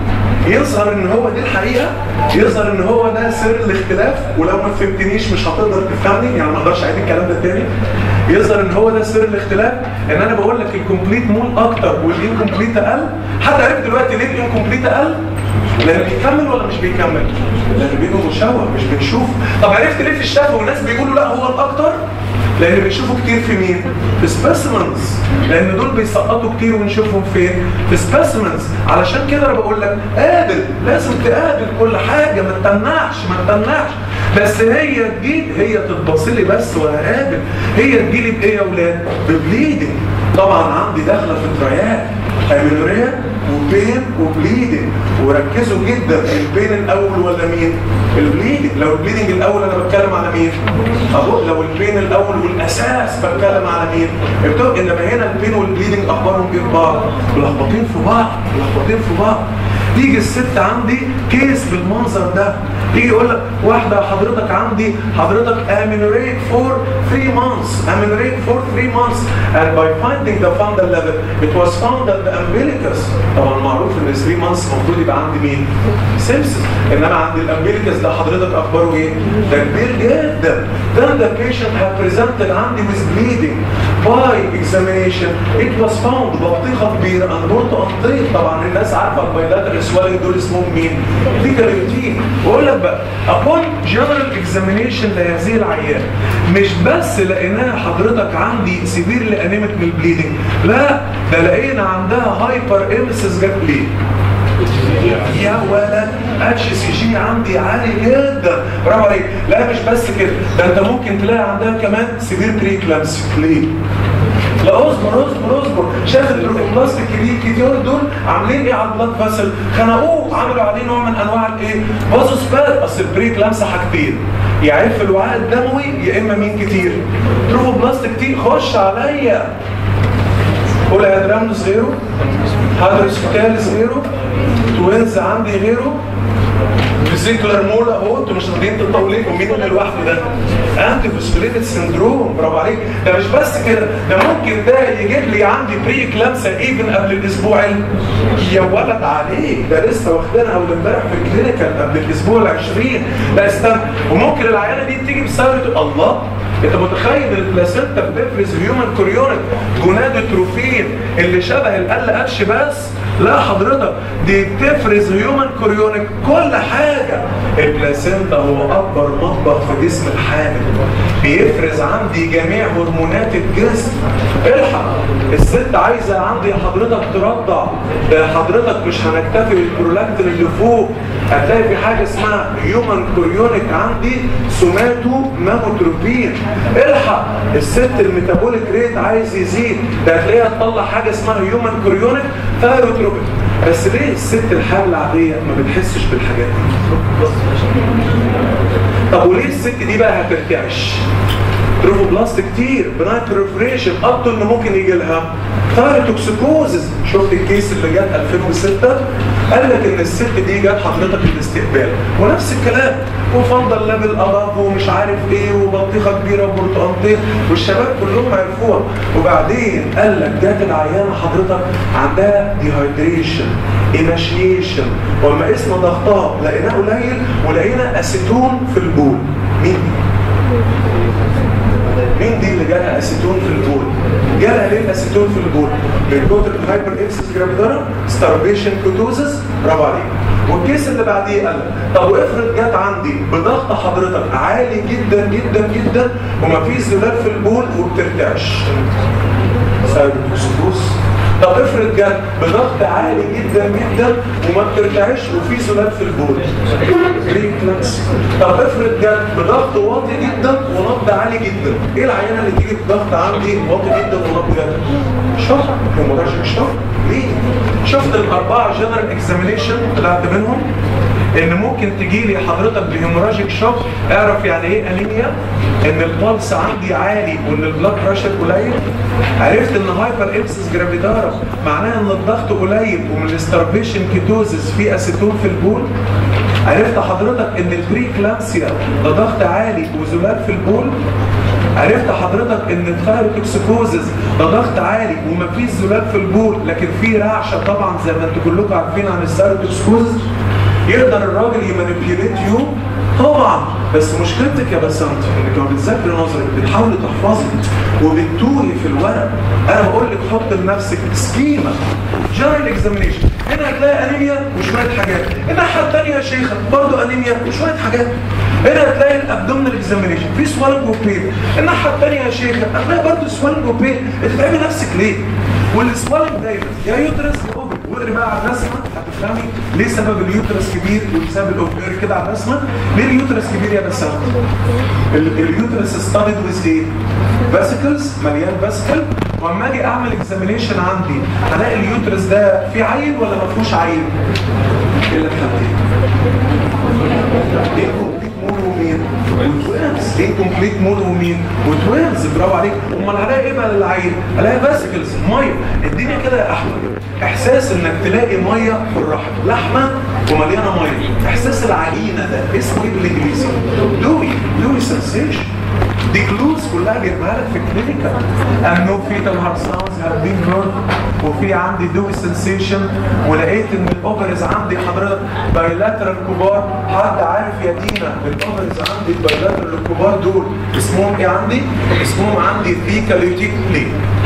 يظهر ان هو دي الحقيقه يظهر ان هو ده سر الاختلاف ولو ما فهمتنيش مش هتقدر تفهمني يعني ما اقدرش اعيد الكلام ده تاني يظهر ان هو ده سر الاختلاف ان انا بقول لك الكومبليت مول اكتر والانكمبليت اقل حتى عرفت دلوقتي ليه الانكمبليت اقل لان بيكمل ولا مش بيكمل لان بينه مشوه مش بنشوف طب عرفت ليه في الشفا والناس بيقولوا لا هو الاكتر لان بنشوفه كتير في مين في سبيسيمنز لان دول بيسقطوا كتير ونشوفهم فين في سبيسيمنز علشان كده انا بقول لك قابل لازم تقابل كل حاجه ما تتنعش ما تتنعش بس هي تجيب هي تتبصلي بس وانا قابل هي تجيلي بايه يا اولاد ببليدنج طبعا عندي داخله في تريات امينوريا وبين وبليدنج وركزوا جدا البين الاول ولا مين البليدنج لو البليدنج الاول انا بتكلم على مين اهو لو البين الاول والاساس بتكلم على مين ابتدوا انما هنا البين والبليدنج اخبارهم جنب بعض ملخبطين في بعض ملخبطين في بعض تيجي الست عندي كيس بالمنظر ده تيجي يقول لك واحده حضرتك عندي حضرتك امينوريت فور 3 months امينوريت فور 3 months and by finding the fundal level it was found that the umbilicus طبعا معروف ان 3 months المفروض يبقى عندي مين؟ سيمسس انما عند الامبيليكس ده حضرتك اخباره ايه؟ ده كبير جدا then the patient had presented عندي with bleeding by examination it was found بطيخه كبيره and برضه انطيط طبعا الناس عارفه البايلاترال سوالنج دول اسمهم مين؟ دي كاريوتين واقول لك بقى upon general examination لهذه العيان مش بس لقيناها حضرتك عندي سيفير لانيميك من البليدنج لا ده لقينا عندها هايبر امسس جت ليه؟ يا ولد اتش سي جي عندي عالي جدا برافو عليك لا مش بس كده ده انت ممكن تلاقي عندها كمان سيفير بريكلامسي ليه؟ لا اصبر اصبر اصبر شاف البروبلاست الكبير كتير دول عاملين ايه على البلاد فاسل خنقوه عملوا عليه نوع من انواع الايه بازوسبات اصل البريك لمسه حاجتين يا عيب في الوعاء الدموي يا اما مين كتير تروفوبلاست كتير خش عليا قول هيدرامنوس غيره هادرس فيتاليس غيره توينز عندي غيره فيزيكولار مولا اهو انتوا مش راضيين تطولين مين اللي لوحده ده؟ انتي فوسفوليتد سندروم برافو عليك ده مش بس كده ده ممكن ده يجيب لي عندي بري كلامسا ايفن قبل الاسبوع ال- يا ولد عليك ده لسه واخدينها اول امبارح في الكلينيكال قبل الاسبوع ال 20 لا استنى وممكن العيانه دي تيجي بسبب الله انت متخيل ان البلاسينتا بتفرز هيومن كوريونيك جونادوتروفين اللي شبه ال اتش بس لا حضرتك دي بتفرز هيومن كوريونيك كل حاجه البلاسينتا هو اكبر مطبخ في جسم الحامل بيفرز عندي جميع هرمونات الجسم الحق الست عايزه عندي حضرتك ترضع ده حضرتك مش هنكتفي بالبرولاكتين اللي فوق هتلاقي في حاجه اسمها هيومن كوريونيك عندي سوماتو ماموتروبين الحق الست الميتابوليك ريت عايز يزيد ده هتلاقيها تطلع حاجه اسمها هيومن كوريونيك ثايروتروبين بس ليه الست الحامل العاديه ما بتحسش بالحاجات دي طب وليه الست دي بقى هترتعش تروفوبلاست كتير بنايت بريفريشن اب تو ان ممكن يجي لها ثايروتوكسيكوزز شفت الكيس اللي جت 2006 قال لك ان الست دي جت حضرتك الاستقبال ونفس الكلام وفضل ليفل اباب ومش عارف ايه وبطيخه كبيره وبرتقانتين والشباب كلهم عرفوها وبعدين قال لك جت العيانه حضرتك عندها ديهايدريشن ايماشيشن ولما قسنا ضغطها لقيناه قليل ولقينا اسيتون في البول مين دي؟ مين دي اللي جالها اسيتون في البول؟ جالها ليه الاسيتون في البول؟ من كتر الهايبر اكسس جرافيدارا ستارفيشن كوتوزس برافو عليك والكيس اللي بعديه قال لك، طب وافرض جت عندي بضغط حضرتك عالي جدا جدا جدا ومفيش زلال في البول وبترتعش سايروتوكسيكوز طب افرض جت بضغط عالي جدا جدا وما بترتعش وفي زلال في البول ريكلانس طب افرض جت بضغط واطي جدا ونبض عالي جدا ايه العينه اللي تيجي بضغط عندي واطي جدا ونبض جدا شوك هيموراجيك شوك ليه شفت الاربعه جنرال اكزامينيشن طلعت منهم ان ممكن تجي لي حضرتك بهيموراجيك شوك اعرف يعني ايه انيميا ان البلس عندي عالي وان البلاد بريشر قليل عرفت ان هايبر ابسس جرافيدارا معناها ان الضغط قليل ومن الاستربيشن كيتوزس في اسيتون في البول عرفت حضرتك ان البري كلامسيا ده ضغط عالي وزلال في البول عرفت حضرتك ان الثايروتوكسيكوزز ده ضغط عالي ومفيش زلال في البول لكن في رعشه طبعا زي ما انتوا كلكم عارفين عن الثايروتوكسيكوزز يقدر الراجل يمانيبيوليت يو طبعا بس مشكلتك يا بسنت انك لما بتذاكري نظري بتحاولي تحفظي وبتتوهي في الورق انا بقول لك حط لنفسك سكيما جنرال اكزامينيشن هنا هتلاقي انيميا وشويه حاجات الناحيه الثانيه يا شيخه برضه انيميا وشويه حاجات هنا هتلاقي الابدومينال اكزامينيشن في سوالنج وبين الناحيه الثانيه يا شيخه هتلاقي برضه سوالنج وبين بتتعبي نفسك ليه؟ والسوالنج دايما يا يوترس يا اوفر واقري بقى على الرسمه هتفهمي ليه سبب اليوترس كبير وسبب الاوفر كده على الرسمه ليه اليوترس كبير يا بسام ال- اليوترس ستارد ويز ايه فاسيكلز مليان فاسيكل واما اجي اعمل اكزامينيشن عندي هلاقي اليوترس ده فيه عيل ولا ما فيهوش عيل ايه اللي ايه كومبليت مول ومين وتوينز ايه كومبليت مول ومين وتوينز برافو عليك امال هلاقي ايه بقى للعيل هلاقي فاسيكلز ميه الدنيا كده يا احمد احساس انك تلاقي ميه في الرحم لحمه ومليانه ميه احساس العجينه ده اسمه ايه بالانجليزي دوي دوي سنسيشن دي كلوز كلها جايبها لك في الكلينيكال انه في هارت ساوندز هاف بين هيرد وفي عندي دوي سنسيشن ولقيت ان الاوفرز عندي حضرتك بايلاترال كبار حد عارف يا دينا الاوفرز عندي البايلاترال الكبار دول اسمهم ايه عندي؟ اسمهم عندي ثيكاليوتيك ليه؟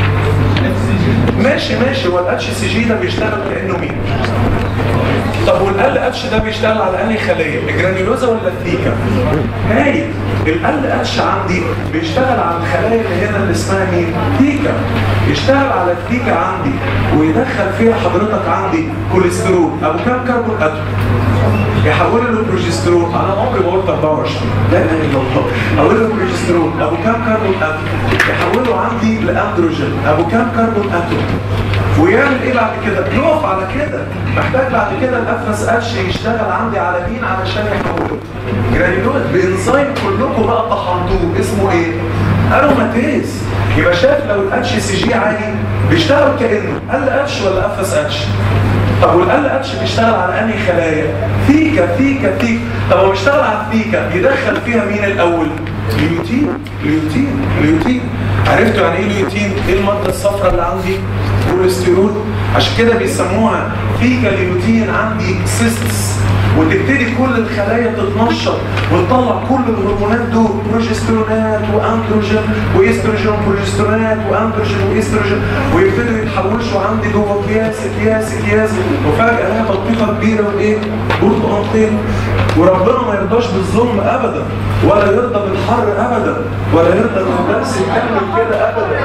ماشي ماشي هو الاتش سي جي ده بيشتغل كانه مين؟ طب والال اتش ده بيشتغل على انهي خليه؟ الجرانيولوزا ولا الثيكا؟ هايل ال اتش عندي بيشتغل على الخلايا اللي هنا اللي اسمها مين؟ ثيكا يشتغل على الثيكا عندي ويدخل فيها حضرتك عندي كوليسترول ابو كام كربون اتوم يحوله لبروجسترون انا عمري ما قلت 24 لا اله الا الله احوله لبروجسترون ابو كام كربون اتوم يحوله عندي لاندروجين ابو كام كربون اتوم ويعمل ايه بعد كده؟ يقف على كده محتاج بعد كده الاف اس اتش يشتغل عندي على مين علشان يحوله جرانيولات بانزيم كلكم بقى طحنتوه اسمه ايه؟ اروماتيز يبقى شايف لو الاتش سي جي عالي بيشتغل كانه ال اتش ولا اف اس اتش طب والال اتش بيشتغل على انهي خلايا؟ فيكا فيكا فيكا طب هو بيشتغل على الفيكا يدخل فيها مين الاول؟ ليوتين ليوتين ليوتين عرفتوا يعني ايه ليوتين؟ ايه الماده الصفراء اللي عندي؟ كوليسترول عشان كده بيسموها فيكا ليوتين عندي سيستس وتبتدي كل الخلايا تتنشط وتطلع كل الهرمونات دول بروجسترونات واندروجين وايستروجين بروجسترونات واندروجين وايستروجين ويبتدوا يتحوشوا عندي جوه اكياس اكياس اكياس وفجاه الاقي تطبيقه كبيره وايه؟ برتقانتين وربنا ما يرضاش بالظلم ابدا ولا يرضى بالحر ابدا ولا يرضى ان الناس يكمل كده ابدا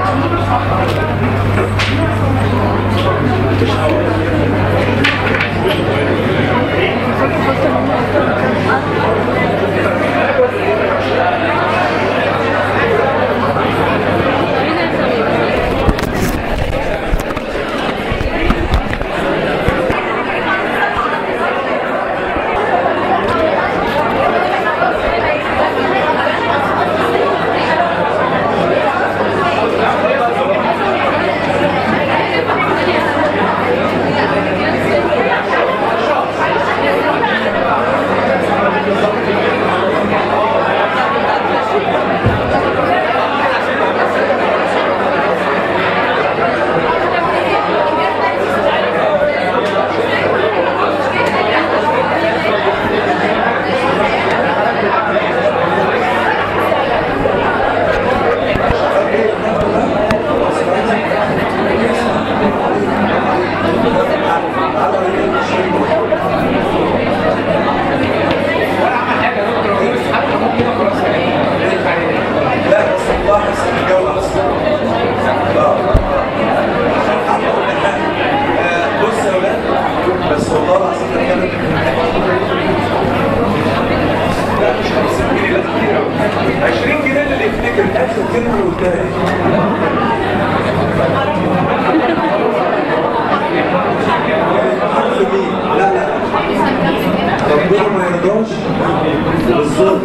لا بس الله يحسن الجو احسن آه، بص يا ولاد بس والله العظيم بتكلم لا مش 50 جنيه لا كتير قوي 20 جنيه اللي يفتكر اخر كلمه اللي قلتها ايه حرف مين؟ لا لا ربنا ما يرضاش بالظلم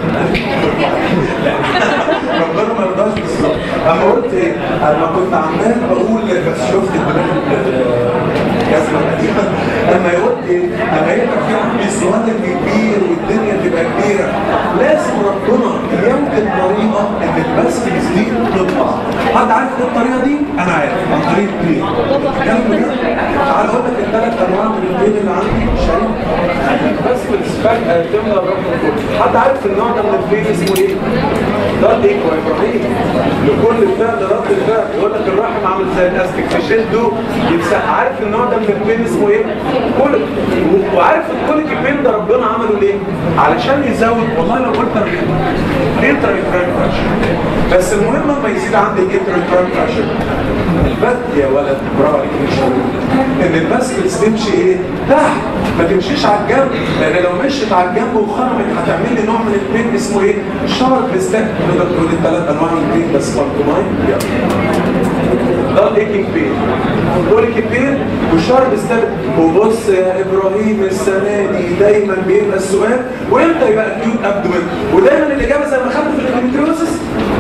ربنا ما يرضاش بالظلم اما قلت ايه؟ اما كنت عمال بقول بس شفت الدماغ جزمه قديمه لما يقول ايه لما يبقى في عندي سؤال كبير والدنيا تبقى كبيره لازم ربنا يوجد طريقه ان البسكلز دي تطلع حد عارف ايه الطريقه دي؟ انا عارف عن طريق اثنين كلام بجد تعال اقول لك الثلاث انواع من البيض اللي عندي شايف البسكلز فجاه تملى الرقم كله حد عارف النوع ده من البيض اسمه ايه؟ ده ايكو يا ابراهيم لكل فعل رد الفعل يقول لك الرحم عامل زي الاستيك تشده يمسح عارف النوع ده من البين اسمه ايه؟ كوليك وعارف الكوليك البين ده ربنا عمله ليه؟ علشان يزود والله لو قلت انترا بريشر بس المهم لما يزيد عندي الانترا بريشر البت يا ولد برافو عليك مش ان الباسكلز تمشي ايه؟ تحت ما تمشيش على الجنب لان لو مشيت على الجنب وخرمت هتعمل لي نوع من البين اسمه ايه؟ شارب ستيب تقدر تقول الثلاث انواع من البين بس بانتوماين ده الايكينج بين كوليك بين وشارب ستيب وبص يا ابراهيم السنه دي دايما بيبقى السؤال وامتى يبقى اكيوت ابدومين ودايما الاجابه زي ما خدت في الاندوميتريوسس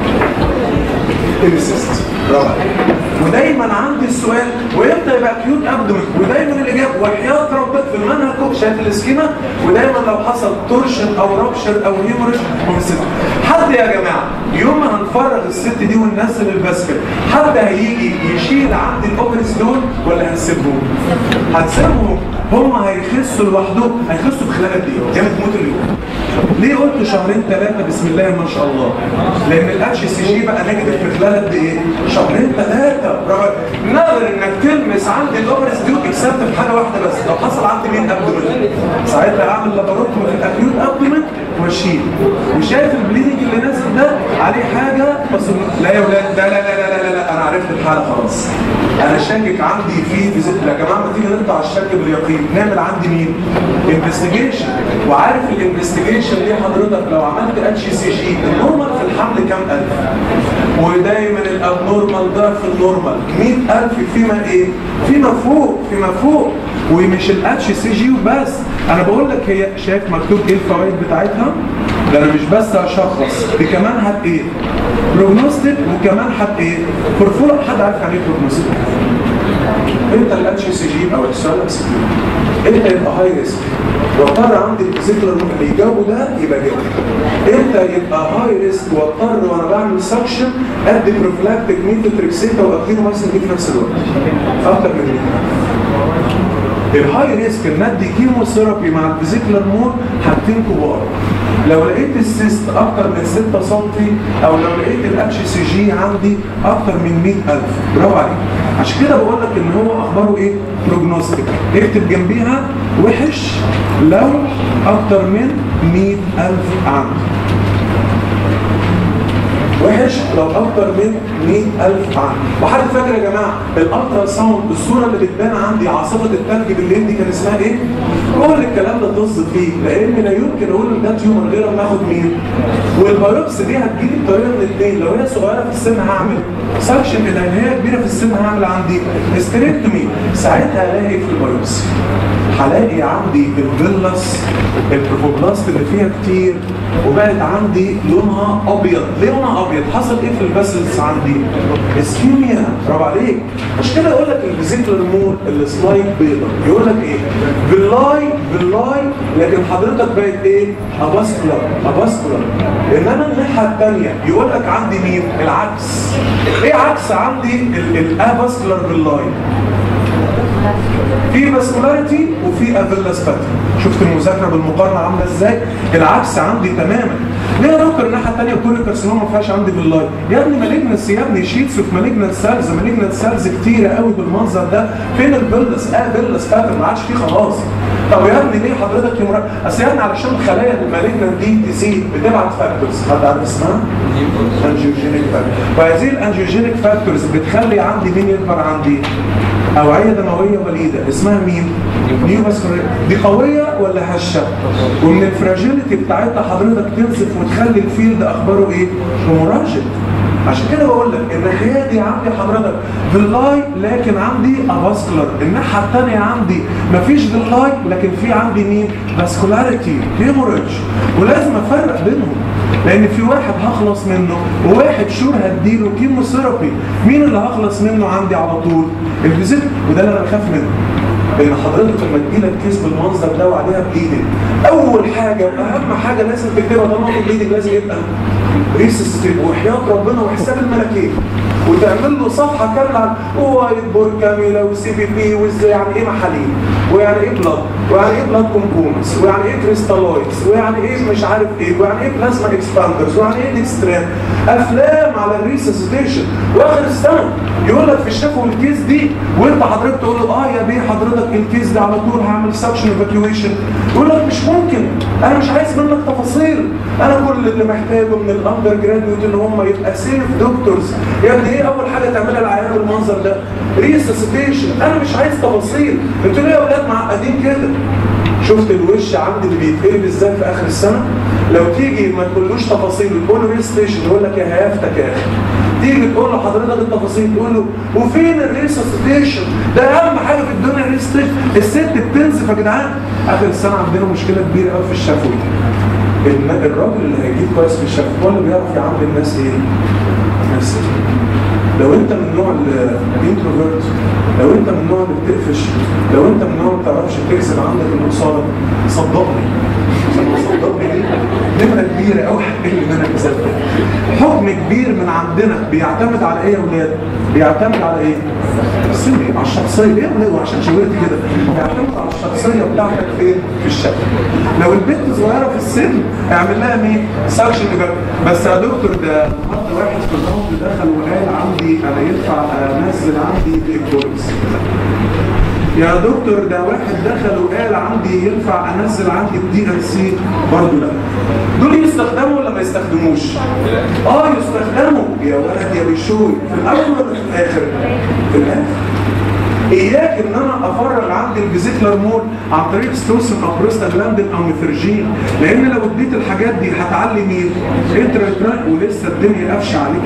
انسيست برافو ودايما عندي السؤال وامتى يبقى اكيوت ابدومين ودايما الاجابه وحياه ربك في المنهج كوب شايف السكيما ودايما لو حصل تورشن او رابشر او هيموريج ومسك حد يا جماعه يوم ما هنفرغ الست دي وننزل الباسكت حد هيجي يشيل عندي الاوبرز دول ولا هنسيبهم؟ هتسيبهم هم هيخسوا لوحدهم هيخسوا في خلال قد ايه؟ جامد موت اليوم ليه قلت شهرين ثلاثه بسم الله ما شاء الله؟ لان الاتش سي جي بقى نيجاتيف في خلال قد ايه؟ شهرين ثلاثه برافو نقدر انك تلمس عندي الاوبرز دول اكسبت في حاجه واحده بس لو حصل عندي مين ابدومين ساعتها اعمل لاباروتومي في الاكيوت ابدومين واشيل وشايف البليدنج اللي نازل ده عليه حاجه بس لا يا ولاد لا لا لا لا لا, لا. انا عرفت الحاله خلاص انا شاكك عندي في فيزيت يا جماعه ما تيجي نقطع الشك باليقين نعمل عندي مين انفستيجيشن وعارف الانفستيجيشن دي حضرتك لو عملت اتش سي جي النورمال في الحمل كام الف ودايما الابنورمال ده في النورمال 100000 فيما ايه فيما فوق فيما فوق ومش الاتش سي جي وبس انا بقول لك هي شايف مكتوب ايه الفوائد بتاعتها ده انا مش بس هشخص دي كمان هت ايه بروجنوستيك وكمان هت ايه فرفوره حد عارف يعني ايه بروجنوستيك انت الاتش سي جي او السؤال انت يبقى هاي ريسك واضطر عندي الفيزيكولار اللي يجاوبه ده يبقى جدا انت يبقى هاي ريسك واضطر وانا بعمل سكشن ادي بروفلاكتيك ميثوتريكسيتا واكيدو مثلا دي في نفس الوقت اكتر من الهاي ريسك ان ادي كيمو ثيرابي مع الفيزيكولار مود حاجتين كبار لو لقيت السيست اكتر من 6 سم او لو لقيت الاتش سي جي عندي اكتر من 100000 برافو عليك عشان كده بقول لك ان هو اخباره ايه بروجنوستيك اكتب جنبيها وحش لو اكتر من 100000 عندي وحش لو اكتر من 100000 عام وحد فاكر يا جماعه الالترا ساوند الصوره اللي بتبان عندي عاصفه الثلج بالليل دي كان اسمها ايه كل الكلام ده طز فيه لان لا يمكن اقول ان ده تيومر غير ما اخد مين والبايوبس دي هتجيلي بطريقه من الاثنين لو هي صغيره في السن هعمل سكشن لان هي كبيره في السن هعمل عندي استريكتومي ساعتها الاقي في البايوبسي هلاقي عندي الفيلاس البروفوبلاست اللي فيها كتير وبقت عندي لونها ابيض ليه لونها ابيض حصل ايه في الباسلز عندي اسكيميا برافو عليك مش كده يقول لك الفيزيكولار مول السلايد بيضه يقول لك ايه باللاي باللاي لكن حضرتك بقت ايه اباسكولار اباسكولار انما الناحيه الثانيه يقول لك عندي مين العكس ايه عكس عندي الاباسكولار باللاي في فاسكولاريتي وفي افيلاس باترن شفت المذاكره بالمقارنه عامله ازاي العكس عندي تماما ليه يا دكتور الناحيه الثانيه كل كارسينوما ما فيهاش عندي باللاي يا ابني مالجنس يا ابني شيتس في مالجنس سيلز مالجنس سيلز كتيره قوي بالمنظر ده فين البيلس اه بيلس باترن ما عادش فيه خلاص طب يا ابني ليه حضرتك يمرق اصل يا ابني علشان خلايا المالجنس دي تزيد بتبعت فاكتورز حد عارف اسمها انجيوجينيك فاكتورز وهذه الانجيوجينيك فاكتورز بتخلي عندي مين يكبر عندي اوعيه دمويه وليده اسمها مين نيو دي قويه ولا هشه ومن الفراجيليتي بتاعتها حضرتك تنزف وتخلي الفيلد اخباره ايه هيموراجيك عشان كده بقول لك الناحيه دي عندي حضرتك فيلاي لكن عندي افاسكولار الناحيه الثانيه عندي مفيش فيلاي لكن في عندي مين فاسكولاريتي هيموريج ولازم افرق بينهم لان في واحد هخلص منه وواحد شور هديله كيموثيرابي مين اللي هخلص منه عندي على طول الفيزيت وده اللي انا بخاف منه ان حضرتك لما تجيلك كيس بالمنظر ده وعليها بليدنج اول حاجه واهم حاجه لازم تكتبها طالما في بليدنج لازم يبقى ريسستيف وحياه ربنا وحساب الملكين وتعمل له صفحه كامله عن وايت بور كامله وسي بي بي وازاي يعني ايه محاليل ويعني ايه بلاد ويعني ايه بلاد كومبوننتس ويعني ايه كريستالويدز ويعني ايه مش عارف ايه ويعني ايه بلازما اكسباندرز ويعني ايه ديكستران افلام على الريسستيشن واخر السنه يقول لك في الشفا والكيس دي وانت حضرتك تقول له اه يا بيه حضرتك الكيس ده على طول هعمل سكشن ايفاكيويشن يقول لك مش ممكن انا مش عايز منك تفاصيل انا كل اللي محتاجه من الاندر جراديوت ان هم يبقى سيف دكتورز يا ابني ايه اول حاجه تعملها العيان بالمنظر ده ريسسيتيشن انا مش عايز تفاصيل انتوا ليه يا اولاد معقدين كده شفت الوش عندي اللي بيتقلب ازاي في اخر السنه لو تيجي ما تقولوش تفاصيل تقول له ريسيتيشن يقول لك يا هيافتك يا اخي تيجي تقول له حضرتك التفاصيل تقول له وفين الريسسيتيشن ده اهم حاجه في الدنيا الريسسيتيشن الست بتنزف يا جدعان اخر السنه عندنا مشكله كبيره قوي في الشفوي الراجل اللي هيجيب كويس في الشفوي هو اللي بيعرف يعامل الناس ايه؟ نفسه لو انت من النوع الانتروفيرت لو انت من النوع اللي بتقفش لو انت من النوع اللي ما بتعرفش تكسب عندك اللي قصادك صدقني صدقني دي نمره كبيره قوي هتقل منك بسبب حكم كبير من عندنا بيعتمد على ايه يا ولاد؟ بيعتمد على ايه؟ سوري على الشخصيه ايه يا ولاد عشان شاورت كده بيعتمد على الشخصيه بتاعتك فين؟ في الشكل لو البنت صغيره في السن اعمل لها مين؟ سكشن بس يا دكتور ده النهارده واحد في الراوند دخل وقال عندي انا ينفع انزل عندي بيكبولكس يا دكتور ده واحد دخل وقال عندي ينفع انزل عندي الدي ال سي برضه لا دول يستخدموا ولا ما يستخدموش اه يستخدموا يا ولد يا بيشوي في الاول ولا في الاخر في الاخر اياك ان انا افرغ عندي الفيزيكلر مول عن طريق ستروسن او بروستاجلاندين او ميثرجين لان لو اديت الحاجات دي هتعلي مين؟ انترا ولسه الدنيا قافشه عليك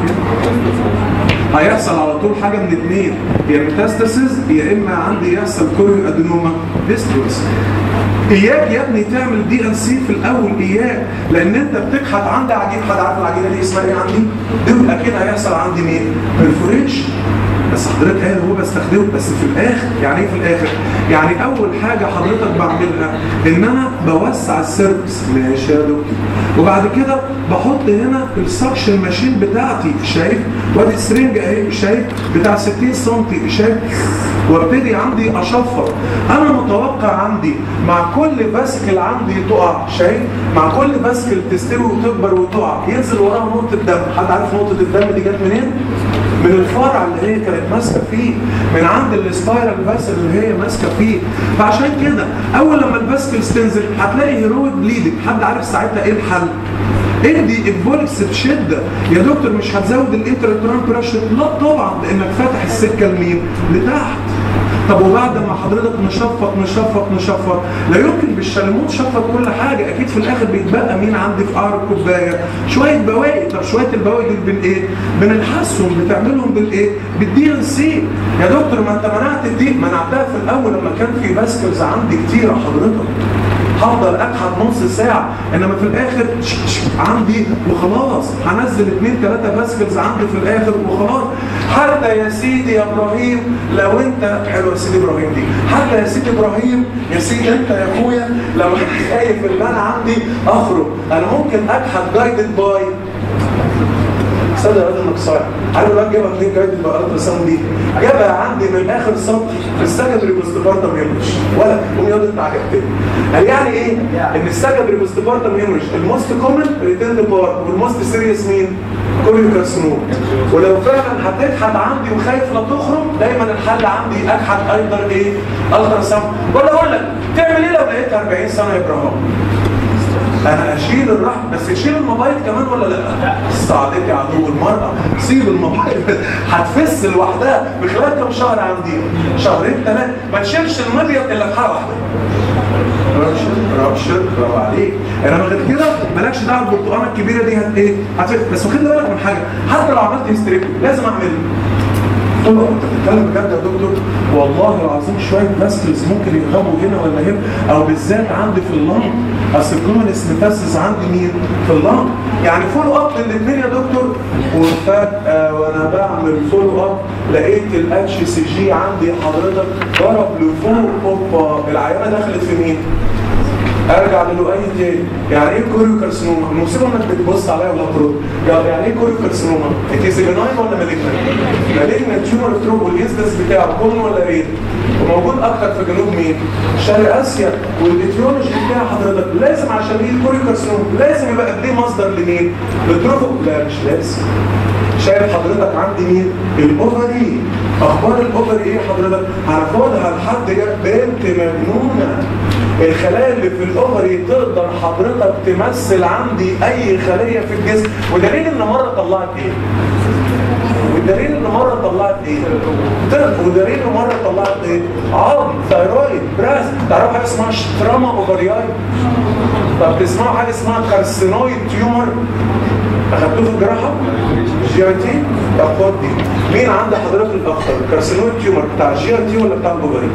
هنا هيحصل على طول حاجه من اثنين يا ميتاستاسيز يا اما عندي يحصل كوريو ادينوما ديستروس اياك يا ابني تعمل دي ان سي في الاول اياك لان انت بتكحت عندي عجين حد عارف العجينه دي اسمها ايه عندي؟ دول اكيد هيحصل عندي مين؟ برفوريشن بس حضرتك قال هو بستخدمه بس في الاخر يعني ايه في الاخر يعني اول حاجه حضرتك بعملها ان انا بوسع السيرفس ماشي يا دكتور وبعد كده بحط هنا السكشن ماشين بتاعتي شايف وادي السرنج اهي شايف بتاع 60 سم شايف وابتدي عندي اشفر انا متوقع عندي مع كل باسكل عندي تقع شايف مع كل باسكل تستوي وتكبر وتقع ينزل وراها نقطه دم حد عارف نقطه الدم دي جت منين من الفرع اللي هي كانت ماسكه فيه من عند السبايرال بس اللي هي ماسكه فيه فعشان كده اول لما الباسكلز تنزل هتلاقي هيرويد بليدنج حد عارف ساعتها ايه الحل ادي البولكس بشده يا دكتور مش هتزود الانترتران بريشر لا طبعا لانك فاتح السكه لمين لتحت طب وبعد ما حضرتك نشفط نشفط نشفط لا يمكن بالشاليموت شفط كل حاجه اكيد في الاخر بيتبقى مين عندي في قعر الكوبايه شويه بواقي طب شويه البواقي دول بالايه بنلحسهم بتعملهم بالايه بالدي ان سي يا دكتور ما انت منعت الدي منعتها في الاول لما كان في باسكلز عندي كتيره حضرتك هفضل اكحت نص ساعه انما في الاخر عندي وخلاص هنزل اثنين ثلاثه باسكلز عندي في الاخر وخلاص حتى يا سيدي يا ابراهيم لو انت حلوه يا سيدي ابراهيم دي حتى يا سيدي ابراهيم يا سيدي انت يا اخويا لو انت خايف ان انا عندي اخرج انا ممكن اكحت جايدد باي صدق يا انك صايع عارف الواد جابها منين جايدد باي التراساوند دي جابها عندي من اخر سطر في السكندري بوستبارتم هيمرش ولا قوم يقعد انت عجبتني قال يعني ايه ان السكندري بوستبارتم هيمرش الموست كومن ريتيرن بار والموست سيريس مين كوريو كارسينوم ولو فعلا هتكحت عندي وخايف لا تخرج دايما الحل عندي اكحت ايضا ايه التراساوند ولا اقول لك تعمل ايه لو لقيت 40 سنه يا ابراهيم انا اشيل الرحم بس اشيل الموبايل كمان ولا لا استعدت يا عدو المرأة سيب الموبايل هتفس لوحدها بخلال كم شهر عندي شهرين ثلاثة ما تشيلش المبيض الا في حاجة واحدة رابشر رابشر برافو عليك انما غير كده مالكش دعوه بالبرتقانه الكبيره دي هت ايه هتفك بس واخد بالك من حاجه حتى لو عملت هيستريك لازم اعمل قلت له انت بتتكلم بجد يا دكتور والله العظيم شويه فاسكلز ممكن يرغبوا هنا ولا هنا او بالذات عندي في اللنج اصل الجلومينس متاسس عندي مين في اللنج يعني فولو اب للاثنين يا دكتور وفجاه وانا بعمل فولو اب لقيت الاتش سي جي عندي حضرتك ضرب لفوق اوبا العيانه دخلت في مين؟ ارجع للؤي تاني يعني ايه كوريو كارسينوما المصيبه انك بتبص عليا ولا ترد يعني يعني ايه كوريو كارسينوما انت بناين ولا مالجنت مالجنت تيومر تروب والانسدنس بتاعه كومن ولا ريد وموجود اكتر في جنوب مين شرق اسيا والايتيولوجي بتاع حضرتك لازم عشان ايه كوريو كارسينوما لازم يبقى قد ايه مصدر لمين للتروفو لا مش لازم شايف حضرتك عندي مين الاوفري اخبار الاوفري ايه حضرتك هناخدها لحد جاب بنت مجنونه الخلايا اللي في الاوفري تقدر حضرتك تمثل عندي اي خليه في الجسم ودليل ان مره طلعت ايه والدليل ان مره طلعت ايه طب ودليل ان مره طلعت ايه عظم ثايرويد براس تعرفوا حاجه اسمها شتراما اوفرياي طب تسمعوا حاجه اسمها كارسينويد تيومر اخدتوه في الجراحه جي اي تي طب خد دي مين عند حضرتك الاخطر كارسينويد تيومر بتاع الجي اي تي ولا بتاع الاوفري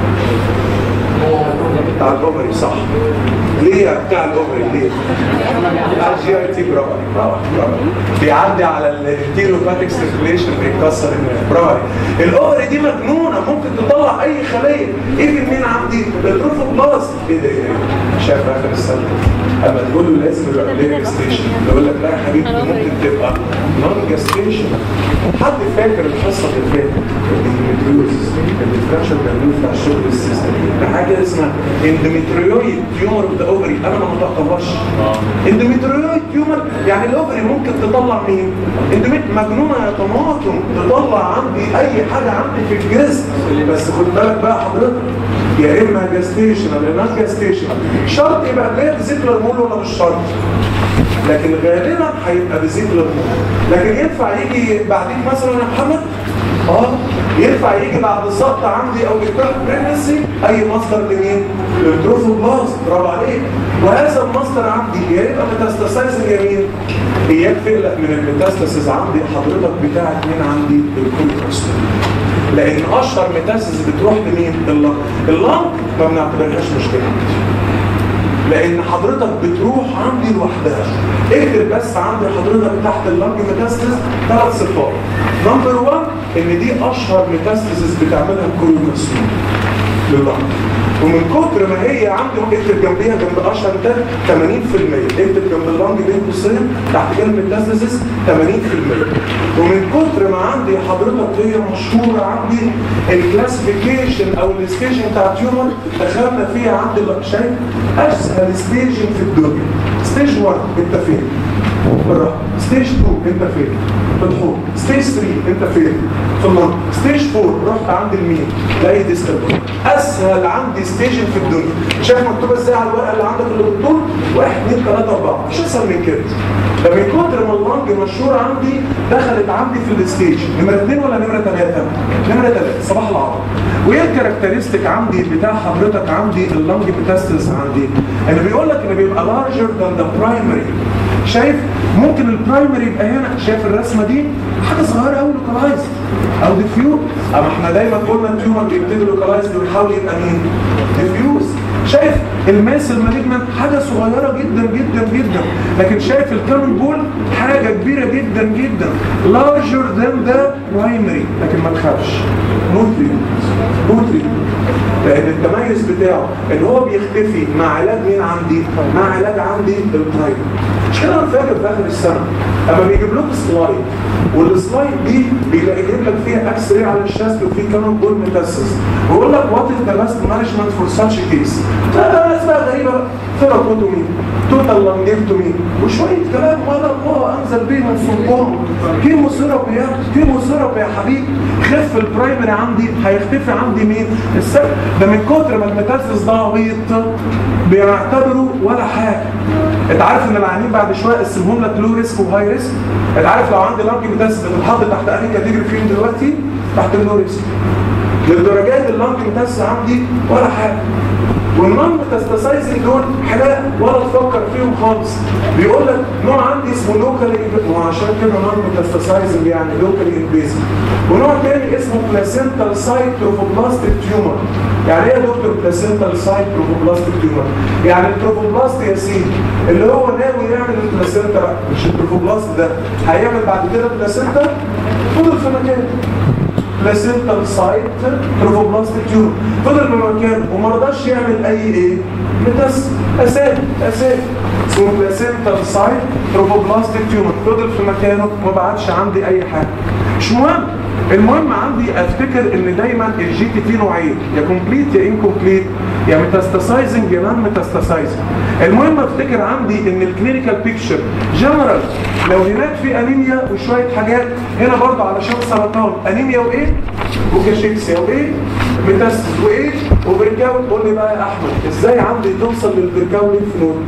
بتاع الاوفري صح ليه بتاع الاوفري ليه بتاع الجي اي تي برافو عليك، برافو عليك، برافو عليك. بيعدي على التيروباتيك سيركيليشن بيكسر الناس برافو عليك. الاوفري دي مجنونه ممكن تطلع اي خليه ايفن مين عندي التروفوبلاست ايه ده ايه ده شايف اخر السنه اما تقول له لازم يبقى ليه ستيشن يقول لك لا يا حبيبي دي ممكن تبقى نون جاستيشن حد فاكر الحصه اللي فاتت الاندوميتريوزس الديفرنشال دايجنوز بتاع الشغل السيستم ده حاجه اسمها اندوميتريويد تيومر اوف ذا اوفري انا ما متقبلش اندوميتريويد تيومر يعني الاوفري ممكن تطلع مين؟ اندوميت مجنونه يا طماطم تطلع عندي اي حاجه عندي في الجسم بس خد بالك بقى حضرتك يا اما جاستيشنال يا نون جاستيشنال شرط يبقى جاي بذكر مول ولا مش شرط لكن غالبا هيبقى بذكر مول لكن ينفع يجي بعدين مثلا يا محمد اه ينفع يجي بعد السقط عندي او اكتاف بريجنسي اي مصدر لمين؟ للتروفوبلاست برافو عليك وهذا المصدر عندي يا يبقى ميتاستاسايز يمين اياك تقلق من الميتاستاسيز عندي حضرتك بتاعت مين عندي؟ الكوليكوستوم لان اشهر ميتاستاسيز بتروح لمين؟ اللنج اللنج ما بنعتبرهاش مشكله لان حضرتك بتروح عندي لوحدها اكتب بس عندي حضرتك تحت اللنج ميتاستاسيس ثلاث صفات نمبر 1 ان دي اشهر ميتاستاسيس بتعملها الكوليكوستوم لللنج ومن كتر ما هي عندي اكتب جنبيها جنب اشهر ده 80% اكتب جنب اللنج بين قوسين تحت كلمه ميتاستاسيس 80% ومن كتر ما عندي حضرتك هي مشهوره عندي الكلاسيفيكيشن او الستيشن بتاع التيومر دخلنا فيها عندي ال- شايف اسهل ستيشن في الدنيا ستيج 1 انت فين؟ بالراحه ستيج 2 انت فين؟ في الحوض ستيج 3 انت فين؟ في النار ستيج 4 رحت عند المين؟ لاقي ديستال اسهل عندي ستيشن في الدنيا شايف مكتوبه ازاي على الورقه اللي عندك اللي بالطول 1 2 3 4 مش اسهل من كده ده من كتر ما اللنج مشهور عندي دخلت عندي في الستيج نمره 2 ولا نمره 3 نمره 3 صباح العرب وايه الكاركترستيك عندي بتاع حضرتك عندي اللنج بتاستس عندي اللي بيقول لك ان بيبقى لارجر ذان ذا برايمري شايف ممكن البرايمري يبقى هنا شايف الرسمه دي حاجه صغيره قوي لوكالايز او ديفيوز اما احنا دايما قلنا التيومر بيبتدي لوكالايز بيحاول يبقى مين ديفيوز شايف الماس المالجمنت حاجه صغيره جدا جدا جدا لكن شايف الكامن بول حاجه كبيره جدا جدا لارجر ذان ذا برايمري لكن ما تخافش نو تريتمنت نو تريتمنت لان التميز بتاعه ان هو بيختفي مع علاج مين عندي مع علاج عندي البرايمري مش كده انا فاكر في اخر السنه اما بيجيب لكم سلايد والسلايد دي بيلاقي جايب لك فيها اكس راي على الشاست وفي كمان بول ميتاسيس ويقول لك وات از ذا بيست مانجمنت فور ساتش كيس لا لا لا اسمها غريبه بقى ثيرابوتومي توتال لانجكتومي وشويه كلام ولا الله انزل بيهم سلطان كيمو ثيرابي يا كيمو ثيرابي يا حبيبي خف البرايمري عندي هيختفي عندي مين السبب ده من كتر ما الميتاسيس ده عبيط بيعتبروا ولا حاجه انت عارف ان العيانين بعد شويه اقسمهم لك لو ريسك وهاي ريسك انت عارف لو عندي لانج ميتاسيس بتتحط تحت انهي كاتيجوري فيهم دلوقتي تحت اللو ريسك للدرجات اللانج ميتاسيس عندي ولا حاجه والنون ميتاستاسايزنج دول حاجات ولا تفكر فيهم خالص بيقول لك نوع عندي اسمه لوكال وعشان كده نون ميتاستاسايزنج يعني لوكال انفيزيف ونوع تاني اسمه بلاسنتال سايت تروفوبلاستيك تيومر يعني ايه يا دكتور بلاسنتال سايت تروفوبلاستيك تيومر يعني التروفوبلاست يا سيدي اللي هو ناوي يعمل البلاسنتا بقى مش التروفوبلاست ده هيعمل بعد كده بلاسنتا فضل في مكانه بلاسنتال سايت تروفوبلاستيك تيومر فضل بمكانه وما رضاش يعمل اي ايه متس اساد اساد اسمه بلاسنتال سايت تروفوبلاستيك تيومر فضل في مكانه وما بعدش عندي اي حاجه مش مهم المهم عندي افتكر ان دايما الجي تي تي نوعين يا كومبليت يا انكومبليت يا ميتاستاسايزنج يا نان ميتاستاسايزنج المهم افتكر عندي ان الكلينيكال بيكتشر جنرال لو هناك في انيميا وشويه حاجات هنا برضه علشان سرطان انيميا وايه وكاشيكسيا وايه ميتاستس وايه وبركاوت قول لي بقى يا احمد ازاي عندي توصل للبركاوت لينف نود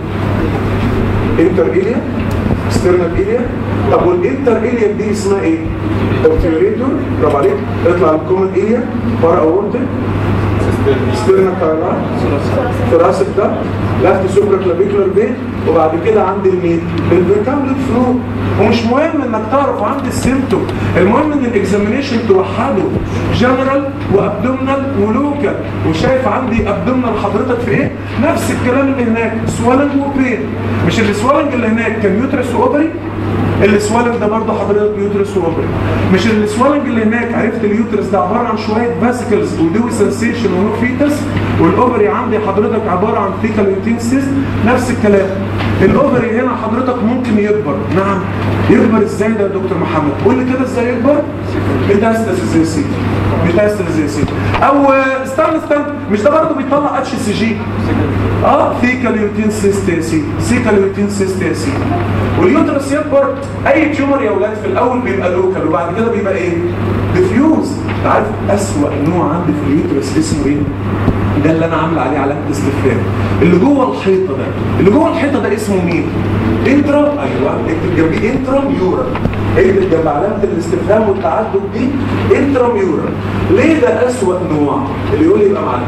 انتر ايليا ستيرنال ايليا طب والانتر ايليا دي اسمها ايه اوبتيوريتور برافو عليك اطلع الكومن ايليا ورا اورتك ستيرنال كايرا ثراسك ده لفت سوبرا كلافيكولار بين وبعد كده عندي المين الفيركامل فلو ومش مهم انك تعرف عندي السيمتوم المهم ان الاكزامينيشن توحده جنرال وابدومنال ولوكال وشايف عندي ابدومنال حضرتك في ايه نفس الكلام اللي هناك سوالنج وبين مش السوالنج اللي هناك كان يوترس واوبري السوالنج ده برضه حضرتك يوترس واوبري مش السوالنج اللي هناك عرفت اليوترس ده عباره عن شويه فاسيكلز ودوي سنسيشن ونو فيتس والاوبري عندي حضرتك عباره عن فيكال يوتينسيس نفس الكلام الاوفري هنا حضرتك ممكن يكبر نعم يكبر ازاي ده يا دكتور محمد قول لي كده ازاي يكبر ميتاستاسيس ميتاستاسيس او استنى استنى مش ده برضه بيطلع اتش سي جي اه فيكال يوتين سيستاسي سيكال يوتين سيستاسي واليوترس يكبر اي تيومر يا اولاد في الاول بيبقى لوكال وبعد كده بيبقى ايه ديفيوز عارف اسوأ نوع عندي في اليوترس اسمه ايه ده اللي انا عامل عليه علامه استفهام اللي جوه الحيطه ده اللي جوه الحيطه ده اسمه مين انترا ايوه اكتب جنبيه انترا ميورا اكتب جنب علامه الاستفهام والتعدد دي انترا ميورا ليه ده اسوأ نوع اللي يقول لي يبقى معلم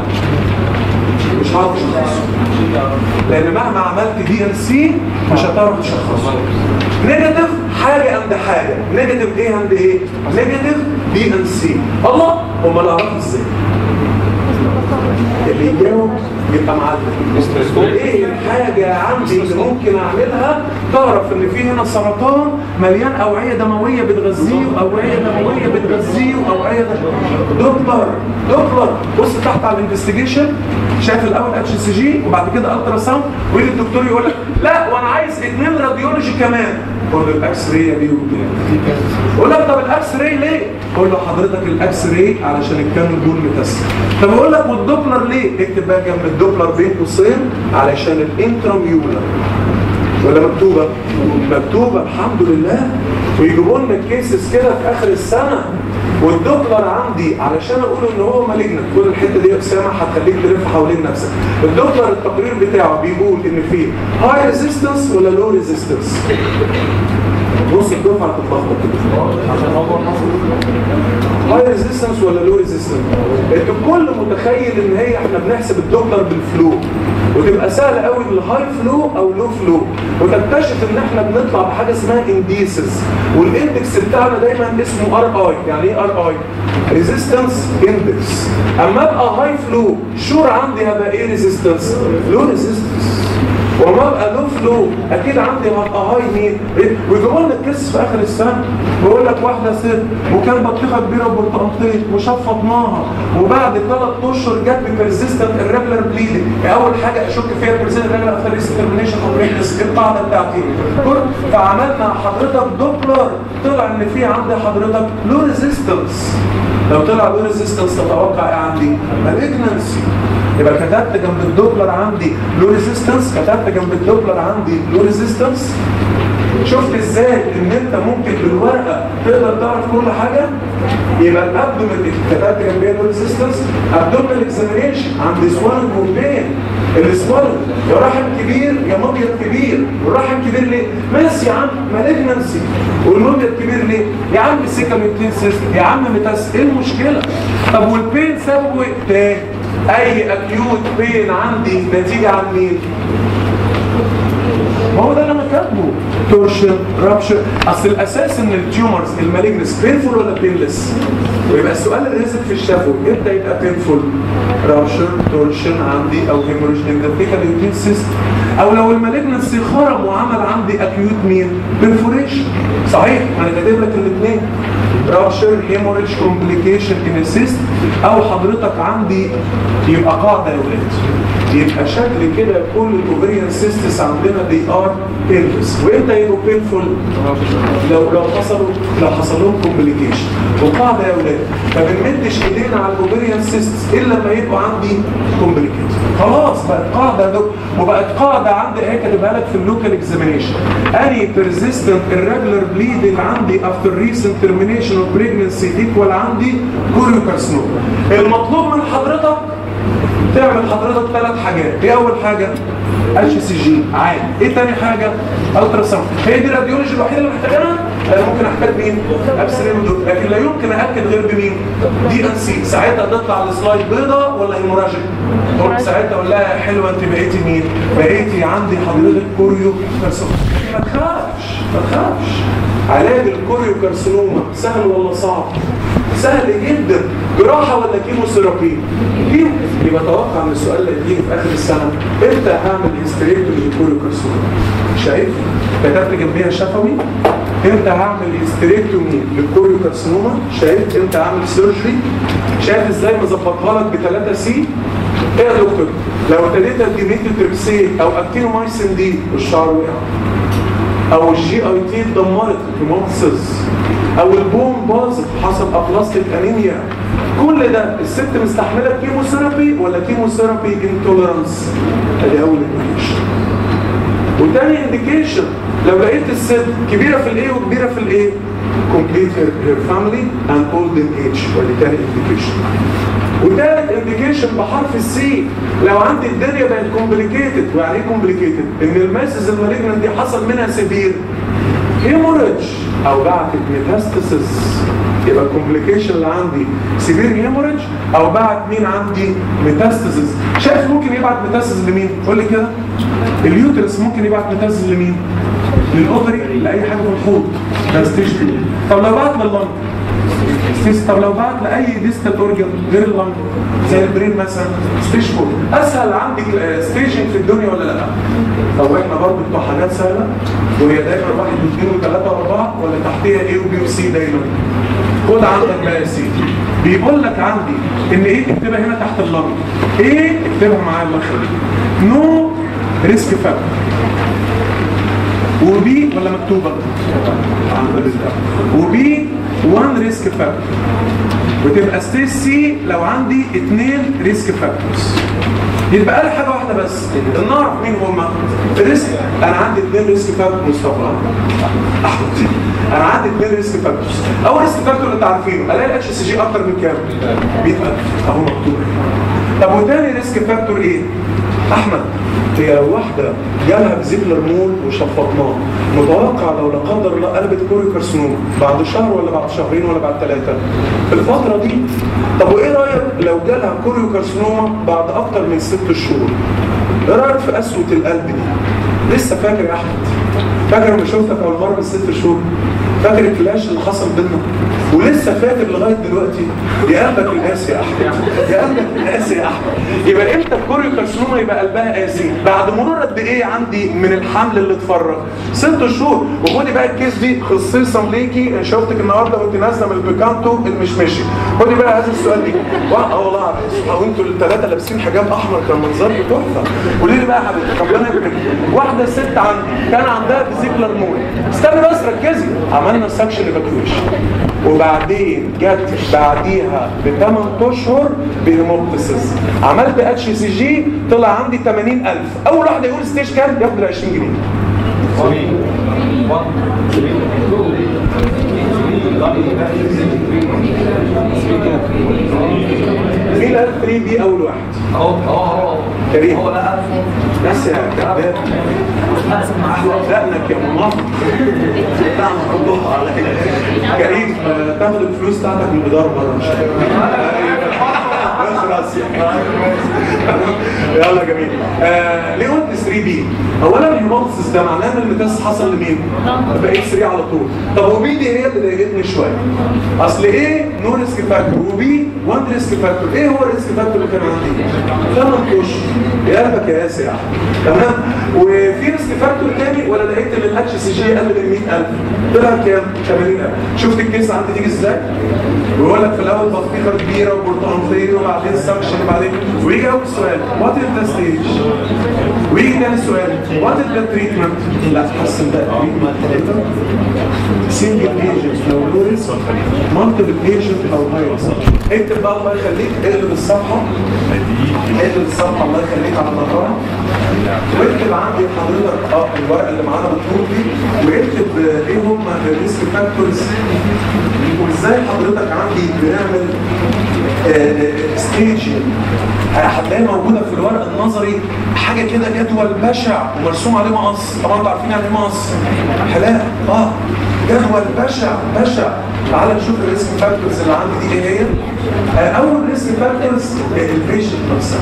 مش هعرف اشخصه لان مهما عملت دي ان سي مش هتعرف تشخصه نيجاتيف حاجه عند حاجه نيجاتيف ايه عند ايه نيجاتيف دي ان سي الله امال اعرف ازاي اللي يجاوب يبقى معلم ايه الحاجة عندي اللي ممكن اعملها تعرف ان في هنا سرطان مليان اوعية دموية بتغذيه اوعية دموية بتغذيه اوعية دم- دوبلر دوبلر بص تحت على الانفستيجيشن شايف الاول اتش سي جي وبعد كده الترا ساوند ويجي الدكتور يقول لك لا وانا عايز اثنين راديولوجي كمان قول له الاكس راي يا بيه يقول لك طب الاكس راي ليه؟ قول له حضرتك الاكس راي علشان الكامل دول متسم طب اقول لك والدوبلر ليه؟ اكتب بقى جنب الدوبلر بين قوسين علشان الانتراميولر ولا مكتوبه؟ مكتوبه الحمد لله ويجيبوا لنا الكيسز كده في اخر السنه والدوبلر عندي علشان اقول ان هو مالجنت كل الحته دي يا اسامه هتخليك تلف حوالين نفسك الدوبلر التقرير بتاعه بيقول ان في هاي ريزيستنس ولا لو ريزيستنس بص الدفعه هتتلخبط كده هاي ريزيستنس ولا لو ريزيستنس انت كل متخيل ان هي احنا بنحسب الدوبلر بالفلو وتبقى سهله قوي الهاي فلو او لو فلو وتكتشف ان احنا بنطلع بحاجه اسمها انديسز والاندكس بتاعنا دايما اسمه ار اي يعني ايه ار اي ريزيستنس اندكس اما ابقى هاي فلو شور عندي هبقى ايه ريزيستنس لو ريزيستنس وما ابقى لو فلو اكيد عندي هبقى هاي مين ويجيبوا لنا الكيس في اخر السنه بيقول لك واحده ست وكان بطيخه كبيره وبرتقانتين وشفطناها وبعد ثلاث اشهر جت ببرزيستنت الريجولار بليدنج اول حاجه اشك فيها برزيستنت الريجولار افتر ديسكريميشن اوف بريكنس القاعده بتاعتي فعملنا حضرتك دوبلر طلع ان في عندي حضرتك لو ريزيستنس لو طلع لو ريزيستنس تتوقع ايه عندي؟ مالجنسي يبقى كتبت جنب الدوبلر عندي لو ريزيستنس كتبت جنب الدوبلر عندي لو ريزيستنس شفت ازاي ان انت ممكن بالورقه تقدر تعرف كل حاجه يبقى الابدومين كتبت جنبيها لو ريزيستنس ابدومين اكزامينيشن عند سوالن وبين السوالن يا رحم كبير يا مبيض كبير والرحم كبير ليه؟ ماشي يا عم مالجنسي والمبيض كبير ليه؟ يا عم السكه ميتين سيستم يا عم متاس ايه المشكله؟ طب والبين سببه ايه؟ تاني اي اكيوت بين عندي نتيجه عن مين؟ ما هو ده اللي انا كاتبه تورشن رابشر اصل الاساس ان التيومرز المالجنس بينفول ولا بينلس ويبقى السؤال اللي نزل في الشفوي امتى يبقى بينفول رابشر تورشن عندي او هيموريج نيجاتيفيكال يوتين سيست او لو المالجنس خرم وعمل عندي اكيوت مين بينفوريشن صحيح انا كاتب لك الاثنين رابشر هيموريج كومبليكيشن ان سيست او حضرتك عندي يبقى قاعده يا ولاد يبقى شكل كده كل الاوفريان سيستس عندنا دي ار بيلفس وامتى يبقوا بينفول لو لو حصلوا لو حصل لهم كومبليكيشن وقاعده يا ولاد ما بنمدش ايدينا على الاوفريان سيستس الا لما يبقوا عندي كومبليكيشن خلاص بقت قاعده دو وبقت قاعده عندي اهي كاتبها لك في اللوكال اكزامينيشن اني بيرزيستنت irregular bleeding عندي after recent termination of pregnancy equal عندي كوريوكارسنوم المطلوب من حضرتك تعمل حضرتك ثلاث حاجات ايه اول حاجه اتش سي جي عادي ايه تاني حاجه الترا ساوند هي دي الراديولوجي الوحيده اللي محتاجاها انا ممكن احتاج مين ابسلين دول لكن لا يمكن ااكد غير بمين دي ان سي ساعتها تطلع السلايد بيضه ولا هيموراجيك طب ساعتها اقول لها حلوه انت بقيتي مين بقيتي عندي حضرتك كوريو كارسوما ما تخافش ما تخافش علاج الكوريو كارسينوما سهل ولا صعب سهل جدا جراحة ولا كيموثيرابي كيمو يبقى توقع من السؤال اللي هيجي في اخر السنة امتى هعمل هيستريكتومي للكوريوكارسينوما شايف كتبت جنبيها شفوي امتى هعمل هيستريكتومي للكوريوكارسينوما شايف امتى هعمل سيرجري شايف ازاي مظبطها لك ب 3 سي ايه يا دكتور لو ابتديت ادي ميثوتريبسين او اكتينومايسين دي والشعر وقع او الجي اي تي اتدمرت هيموتسيس او البون باظت حصل ابلاستيك انيميا كل ده الست مستحمله كيموثيرابي ولا كيموثيرابي انتوليرانس ادي اول انديكيشن وتاني انديكيشن لو لقيت الست كبيره في الايه وكبيره في الايه complete her, her family and old in age ودي تاني انديكيشن وتالت انديكيشن بحرف السي لو عندي الدنيا بقت كومبليكيتد ويعني ايه كومبليكيتد ان الماسز المالجنت دي حصل منها سيفير هيموريدج او بعتت ميتاستاسيس يبقى الكومبليكيشن اللي عندي سيفير هيموريدج او بعت مين عندي ميتاستاسيس شايف ممكن يبعت ميتاستاسيس لمين قول لي كده اليوترس ممكن يبعت ميتاستاسيس لمين للاوفري لاي حاجه في الحوض ده ستيج 2 طب لو بعت لللنج ستيج طب لو بعت لاي ديستال اورجن غير اللنج زي البرين مثلا ستيج 4 اسهل عندك ستيجنج في الدنيا ولا لا؟ طب احنا برضه بتوع حاجات سهله وهي دايما واحد واثنين وثلاثه واربعه ولا تحتيها ايه وبي وسي دايما؟ خد عندك بقى يا سيدي بيقول لك عندي ان ايه اكتبها هنا تحت اللنج ايه اكتبها معايا الله يخليك نو ريسك فاكتور وبي ولا مكتوبه؟ وبي 1 ريسك فاكتور وتبقى ستيج سي لو عندي اثنين ريسك فاكتورز يبقى لي حاجه واحده بس ان نعرف مين هم الريسك انا عندي اثنين ريسك فاكتور مصطفى احمد انا عندي اثنين ريسك فاكتورز اول ريسك فاكتور اللي انت عارفينه الاقي الاتش سي جي اكتر من كام 100000 اهو مكتوب طب وتاني ريسك فاكتور ايه احمد هي لو واحده جالها بزيبلر مول وشفطناه متوقع لو لا قدر الله قلبت كوريو كارسينوما بعد شهر ولا بعد شهرين ولا بعد ثلاثه في الفتره دي طب وايه رايك لو جالها كوريو كارسينوما بعد اكتر من ست شهور ايه رايك في قسوه القلب دي لسه فاكر يا احمد فاكر لما شفتك اول مره من ست شهور فاكر الكلاش اللي حصل بينا ولسه فاكر لغايه دلوقتي يا قلبك القاسي يا احمد يا قلبك القاسي يا احمد يبقى امتى الكوريو كارسينوما يبقى قلبها قاسي بعد مرور قد ايه عندي من الحمل اللي اتفرج ست شهور وخدي بقى الكيس دي خصيصا ليكي ان شفتك النهارده وانت نازله من البيكانتو المشمشي خدي بقى هذا السؤال ليكي اه والله او انتوا الثلاثه لابسين حجاب احمر كان منظركم تحفه قولي لي بقى يا حبيبتي ربنا يكرمك واحده ست عندي كان عندها فيزيكولار مول استني بس ركزي عملنا سكشن ايفاكيويشن وبعدين جت بعديها ب 8 اشهر بهيموبتسيس عملت اتش سي جي طلع عندي 80000 اول واحده يقول ستيج كام ياخد ال 20 جنيه مين قال 3 دي اول واحد؟ اهو اهو اهو كريم هو لا بس يا كذاب دقنك يا منافق تعمل حبها عليك كريم آه، تاخد الفلوس بتاعتك من الاداره بره مش اخرس يلا جميل آه ليه قلت 3 بي اولا الهيموتسيس ده معناه ان الميتاس حصل لمين بقيت 3 على طول طب وبي دي هي اللي ضايقتني شويه اصل ايه نو ريسك فاكتور وبي 1 ريسك فاكتور ايه هو الريسك فاكتور اللي كان عندي 8 اشهر يا قلبك يا ياسر يا احمد تمام وفي ريسك فاكتور تاني ولا لقيت ان الاتش سي جي اقل من 100000 طلع كام؟ 80 شفت الكيس عندي تيجي ازاي؟ ويقول لك في الاول بطيخه كبيره وبرتقانتين وبعدين سكشن وبعدين ويجي اول سؤال وات از ذا ستيج؟ ويجي تاني سؤال وات از ذا تريتمنت؟ لا حسن ده تريتمنت سنجل ايجنت لو لو ريسك مالتيبل ايجنت لو هاي اكتب بقى الله يخليك اقلب الصفحه اقلب الصفحه الله يخليك على ظهرها واكتب عندي حضرتك اه الورقه اللي معانا بالطول دي واكتب آه، ايه هم الريسك فاكتورز وازاي حضرتك عندي بنعمل ستيج هتلاقيها موجوده في الورق النظري حاجه كده جدول بشع ومرسوم عليه مقص طبعا انتوا عارفين يعني ايه مقص حلاقه اه جدول بشع بشع تعال نشوف الريسك فاكتورز اللي عندي دي ايه هي آه، اول ريسك فاكتورز البيشنت نفسها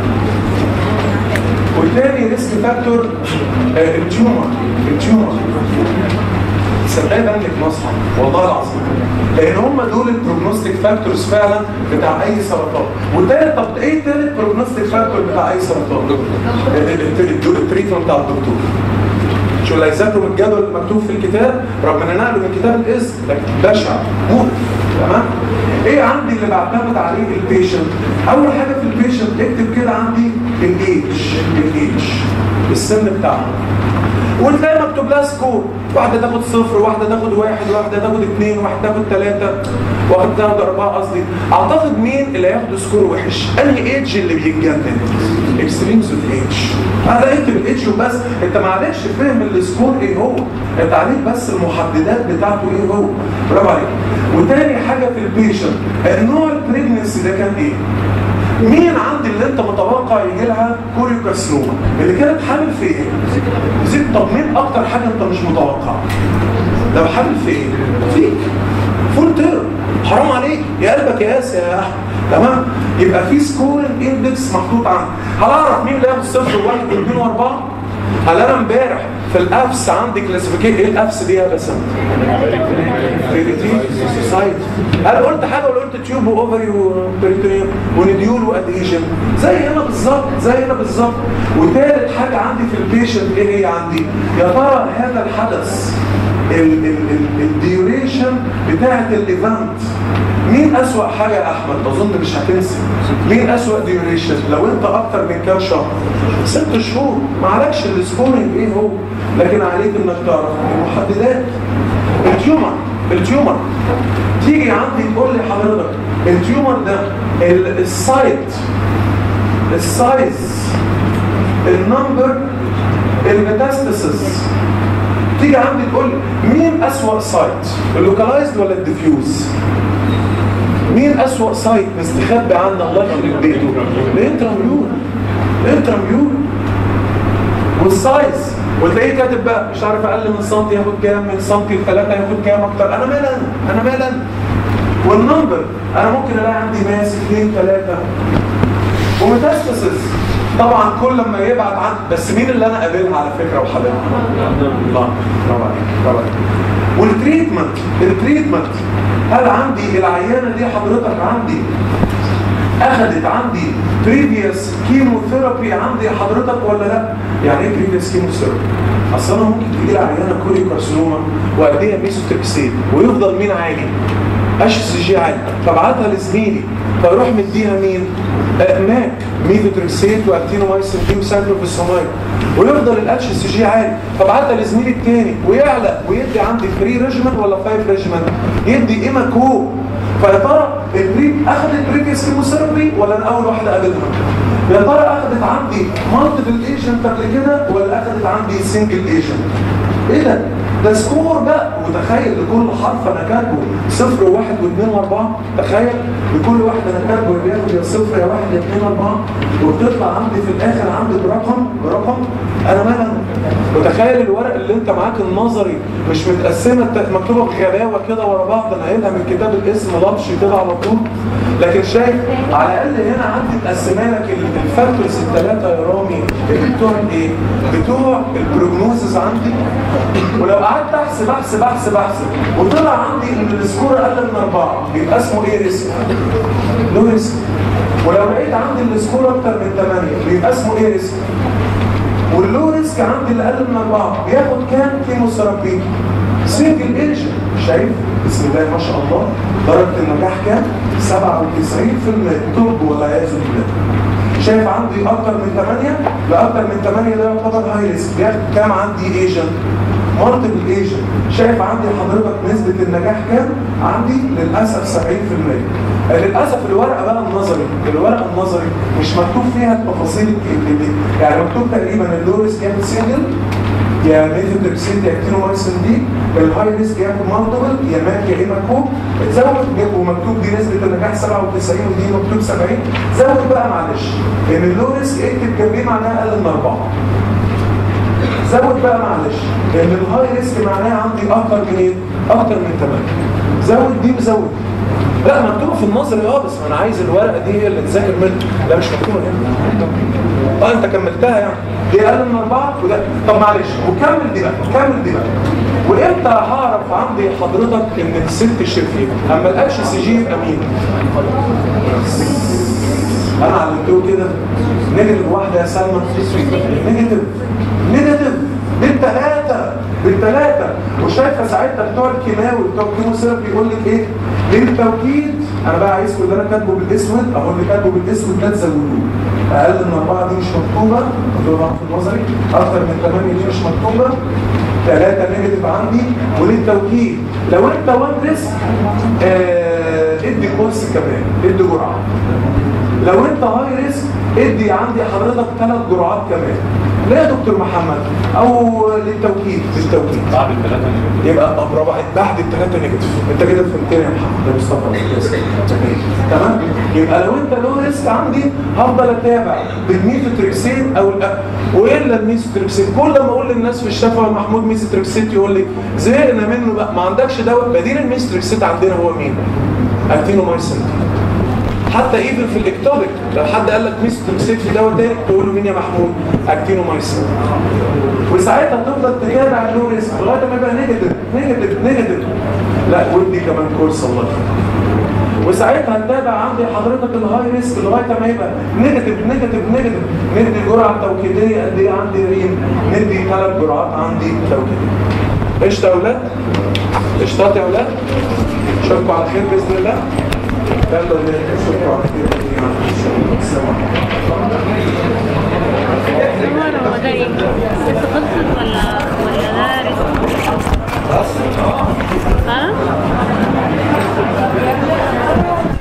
والتاني ريسك فاكتور آه، التيومر التيومر صدقني بنك مصنع والله العظيم لان هم دول البروجنوستيك فاكتورز فعلا بتاع اي سرطان والتالت طب ايه تالت بروجنوستيك فاكتور بتاع اي سرطان؟ التريتمنت بتاع الدكتور شو اللي هيذاكروا من الجدول المكتوب في الكتاب رغم ان نقله من كتاب الاسم لكن بشع مقرف تمام ايه عندي اللي بعتمد عليه البيشنت اول حاجه في البيشنت اكتب كده عندي الايدج الايدج السن بتاعه وتلاقي مكتوب لها سكور واحدة تاخد صفر واحدة تاخد واحد واحدة تاخد اثنين واحدة تاخد ثلاثة واحدة تاخد أربعة قصدي أعتقد مين اللي هياخد سكور وحش؟ أنهي ايدج اللي بيتجنن؟ اكستريمز اوف ايدج هذا اكتب الايدج وبس انت ما عليكش فهم السكور ايه هو انت عليك بس المحددات بتاعته ايه هو برافو عليك وتاني حاجة في البيشنت نوع البريجنسي ده كان ايه؟ مين عندي اللي انت متوقع يجي لها كوريوكارسنوما اللي كانت حامل في ايه؟ زيد طب مين اكتر حاجه انت مش متوقع؟ لو حامل في ايه؟ فيك فول تيرم حرام عليك يا قلبك يا ياس يا احمد تمام يبقى في سكورنج اندكس محطوط عندي هل اعرف مين اللي هياخد صفر وواحد واثنين واربعه؟ هل انا امبارح في الابس عندي كلاسيفيكيشن ايه الابس دي يا بسام؟ سوسايتي هل قلت حاجه ولا قلت تيوب واوفري وبريتونيوم ونديول وادهيجن زي هنا بالظبط زي هنا بالظبط وثالث حاجه عندي في البيشنت ايه هي عندي يا ترى هذا الحدث الديوريشن بتاعت الايفنت مين اسوأ حاجة يا احمد اظن مش هتنسى مين اسوأ ديوريشن لو انت اكتر من كام شهر ست شهور ما عليكش السكورنج ايه هو لكن عليك انك تعرف المحددات التيومر التيومر تيجي عندي تقول لي حضرتك التيومر ده ال- السايت السايز النمبر الميتاستاسيس تيجي عندي تقول لي مين اسوأ سايت اللوكالايزد ولا الديفيوز مين اسوأ سايت مستخبي عنا الله يخرب بيته الانتراميول الانتراميول والسايز وتلاقيه كاتب بقى مش عارف اقل من سنتي ياخد كام من سنتي لثلاثه ياخد كام اكتر انا مال انا انا مال انا والنمبر انا ممكن الاقي عندي ناس اثنين ثلاثه وميتاستاسيس طبعا كل لما يبعت عن بس مين اللي انا قابلها على فكره وحبيبها الله برافو عليك برافو عليك والتريتمنت التريتمنت هل عندي العيانه دي حضرتك عندي اخذت عندي بريفيوس كيموثيرابي عندي حضرتك ولا لا يعني ايه بريفيوس كيموثيرابي اصل انا ممكن تجي لي عيانه كوريوكارسينوما واديها ميزوتريكسين ويفضل مين عالي اتش سي جي عالي فابعتها لزميلي فيروح مديها مين آه ماك ميثوتريكسيت واكتينومايسين دي وسانكلوفيسومايد ويفضل الاتش سي جي عالي فابعتها لزميلي التاني ويعلى ويدي عندي 3 ريجيمنت ولا 5 ريجيمنت يدي ايماكو فيا ترى البريك اخذت بريفيوس كيموثيرابي ولا انا اول واحده قابلها يا ترى اخذت عندي مالتيبل ايجنت قبل كده ولا اخذت عندي سنجل ايجنت ايه ده ده سكور بقى وتخيل لكل حرف انا كاتبه صفر وواحد واثنين واربعه تخيل لكل واحد انا كاتبه بياخد يا صفر يا واحد يا اثنين واربعه وبتطلع عندي في الاخر عندي برقم برقم انا مالها وتخيل الورق اللي انت معاك النظري مش متقسمه الت- مكتوبه بغباوه كده ورا بعض انا قايلها من كتاب الاسم لطش كده على طول لكن شايف على الاقل هنا عندي مقسمه لك ال- الفاكتورز الثلاثه يا رامي اللي بتوع الايه؟ بتوع البروجنوزز عندي ولو قعدت احسب احسب احسب احسب وطلع عندي ان السكور اقل من اربعه يبقى اسمه ايه ريسك؟ لو ريسك ولو لقيت عندي السكور اكتر من 8 يبقى اسمه ايه ريسك؟ واللو ريسك عندي اللي اقل من اربعه بياخد كام كيموثيرابي؟ سنجل ايجنت شايف؟ بسم الله ما شاء الله درجه النجاح كام؟ 97% طب والعياذ بالله شايف عندي اكتر من 8 لاكتر من 8 ده يعتبر هاي ريسك بياخد كام عندي ايجنت؟ مالتيبل ايجنت شايف عندي حضرتك نسبة النجاح كام؟ عندي للأسف 70% للأسف الورقة بقى النظري الورقة النظري مش مكتوب فيها التفاصيل اللي دي يعني مكتوب تقريبا اللو ريسك ياخد سنجل يا ميثوتريكسيت يا اكتينومايسين دي الهاي ريسك ياخد مالتيبل يا ماك يا اما كوب زود ومكتوب دي نسبة النجاح 97 ودي مكتوب 70 زود بقى معلش ان اللو ريسك اكتب جنبيه معناها اقل من 4 زود بقى معلش لان الهاي ريسك معناها عندي اكتر من ايه؟ اكتر من 8 زود دي وزود لا مكتوبه في النظري اه بس انا عايز الورقه دي هي اللي تذاكر منها لا مش مكتوبه هنا اه انت كملتها يعني دي اقل من اربعه وده طب معلش وكمل دي بقى كمل دي بقى وامتى هعرف عندي حضرتك ان الست شرير اما القش سي جي يبقى مين؟ انا علمته كده نيجاتيف واحده يا سلمى نيجاتيف نيجاتيف بالثلاثه بالثلاثه وشايفه ساعتها بتوع الكيماوي بتوع الكيموثيرابي يقول لك ايه للتوكيد انا بقى عايزكم اللي انا كاتبه بالاسود اهو اللي كاتبه بالاسود ده تزودوه اقل من اربعه دي مش مكتوبه مكتوبه في النظري اكتر من ثمانيه دي مش مكتوبه ثلاثه نيجاتيف عندي وللتوكيد لو انت وان ريسك آه ادي كورس كمان ادي جرعه لو انت هاي ريسك ادي عندي حضرتك ثلاث جرعات كمان لا يا دكتور محمد او للتوكيد للتوكيد بعد الثلاثة يبقى برافو عليك بعد الثلاثه نيجاتيف انت كده فهمتني يا محمد يا مصطفى تمام يبقى لو انت لو ريسك عندي هفضل اتابع بالميثوتريكسين او الأ... والا الميثوتريكسين كل ما اقول للناس في الشفا محمود ميثوتريكسين يقول لي زهقنا منه بقى ما عندكش دواء بديل الميثوتريكسين عندنا هو مين؟ اكتينومايسين حتى ايفن في الاكتوبيك لو حد قال لك ميثوتريكسين في دواء تاني تقول له مين يا محمود؟ اكتينومايسين وساعتها تفضل تتابع اللو ريسك لغايه ما يبقى نيجاتيف نيجاتيف نيجاتيف لا ودي كمان كورس الله يخليك وساعتها نتابع عندي حضرتك الهاي ريسك لغايه ما يبقى نيجاتيف نيجاتيف نيجاتيف ندي الجرعه التوكيديه قد ايه عندي ريم ندي ثلاث جرعات عندي توكيديه قشطه يا اولاد قشطات يا اولاد اشوفكم على خير باذن الله يلا اشوفكم على خير باذن الله السلام عليكم هو ده ايه؟ بس خلصت ولا ولا ده رزق؟ ها؟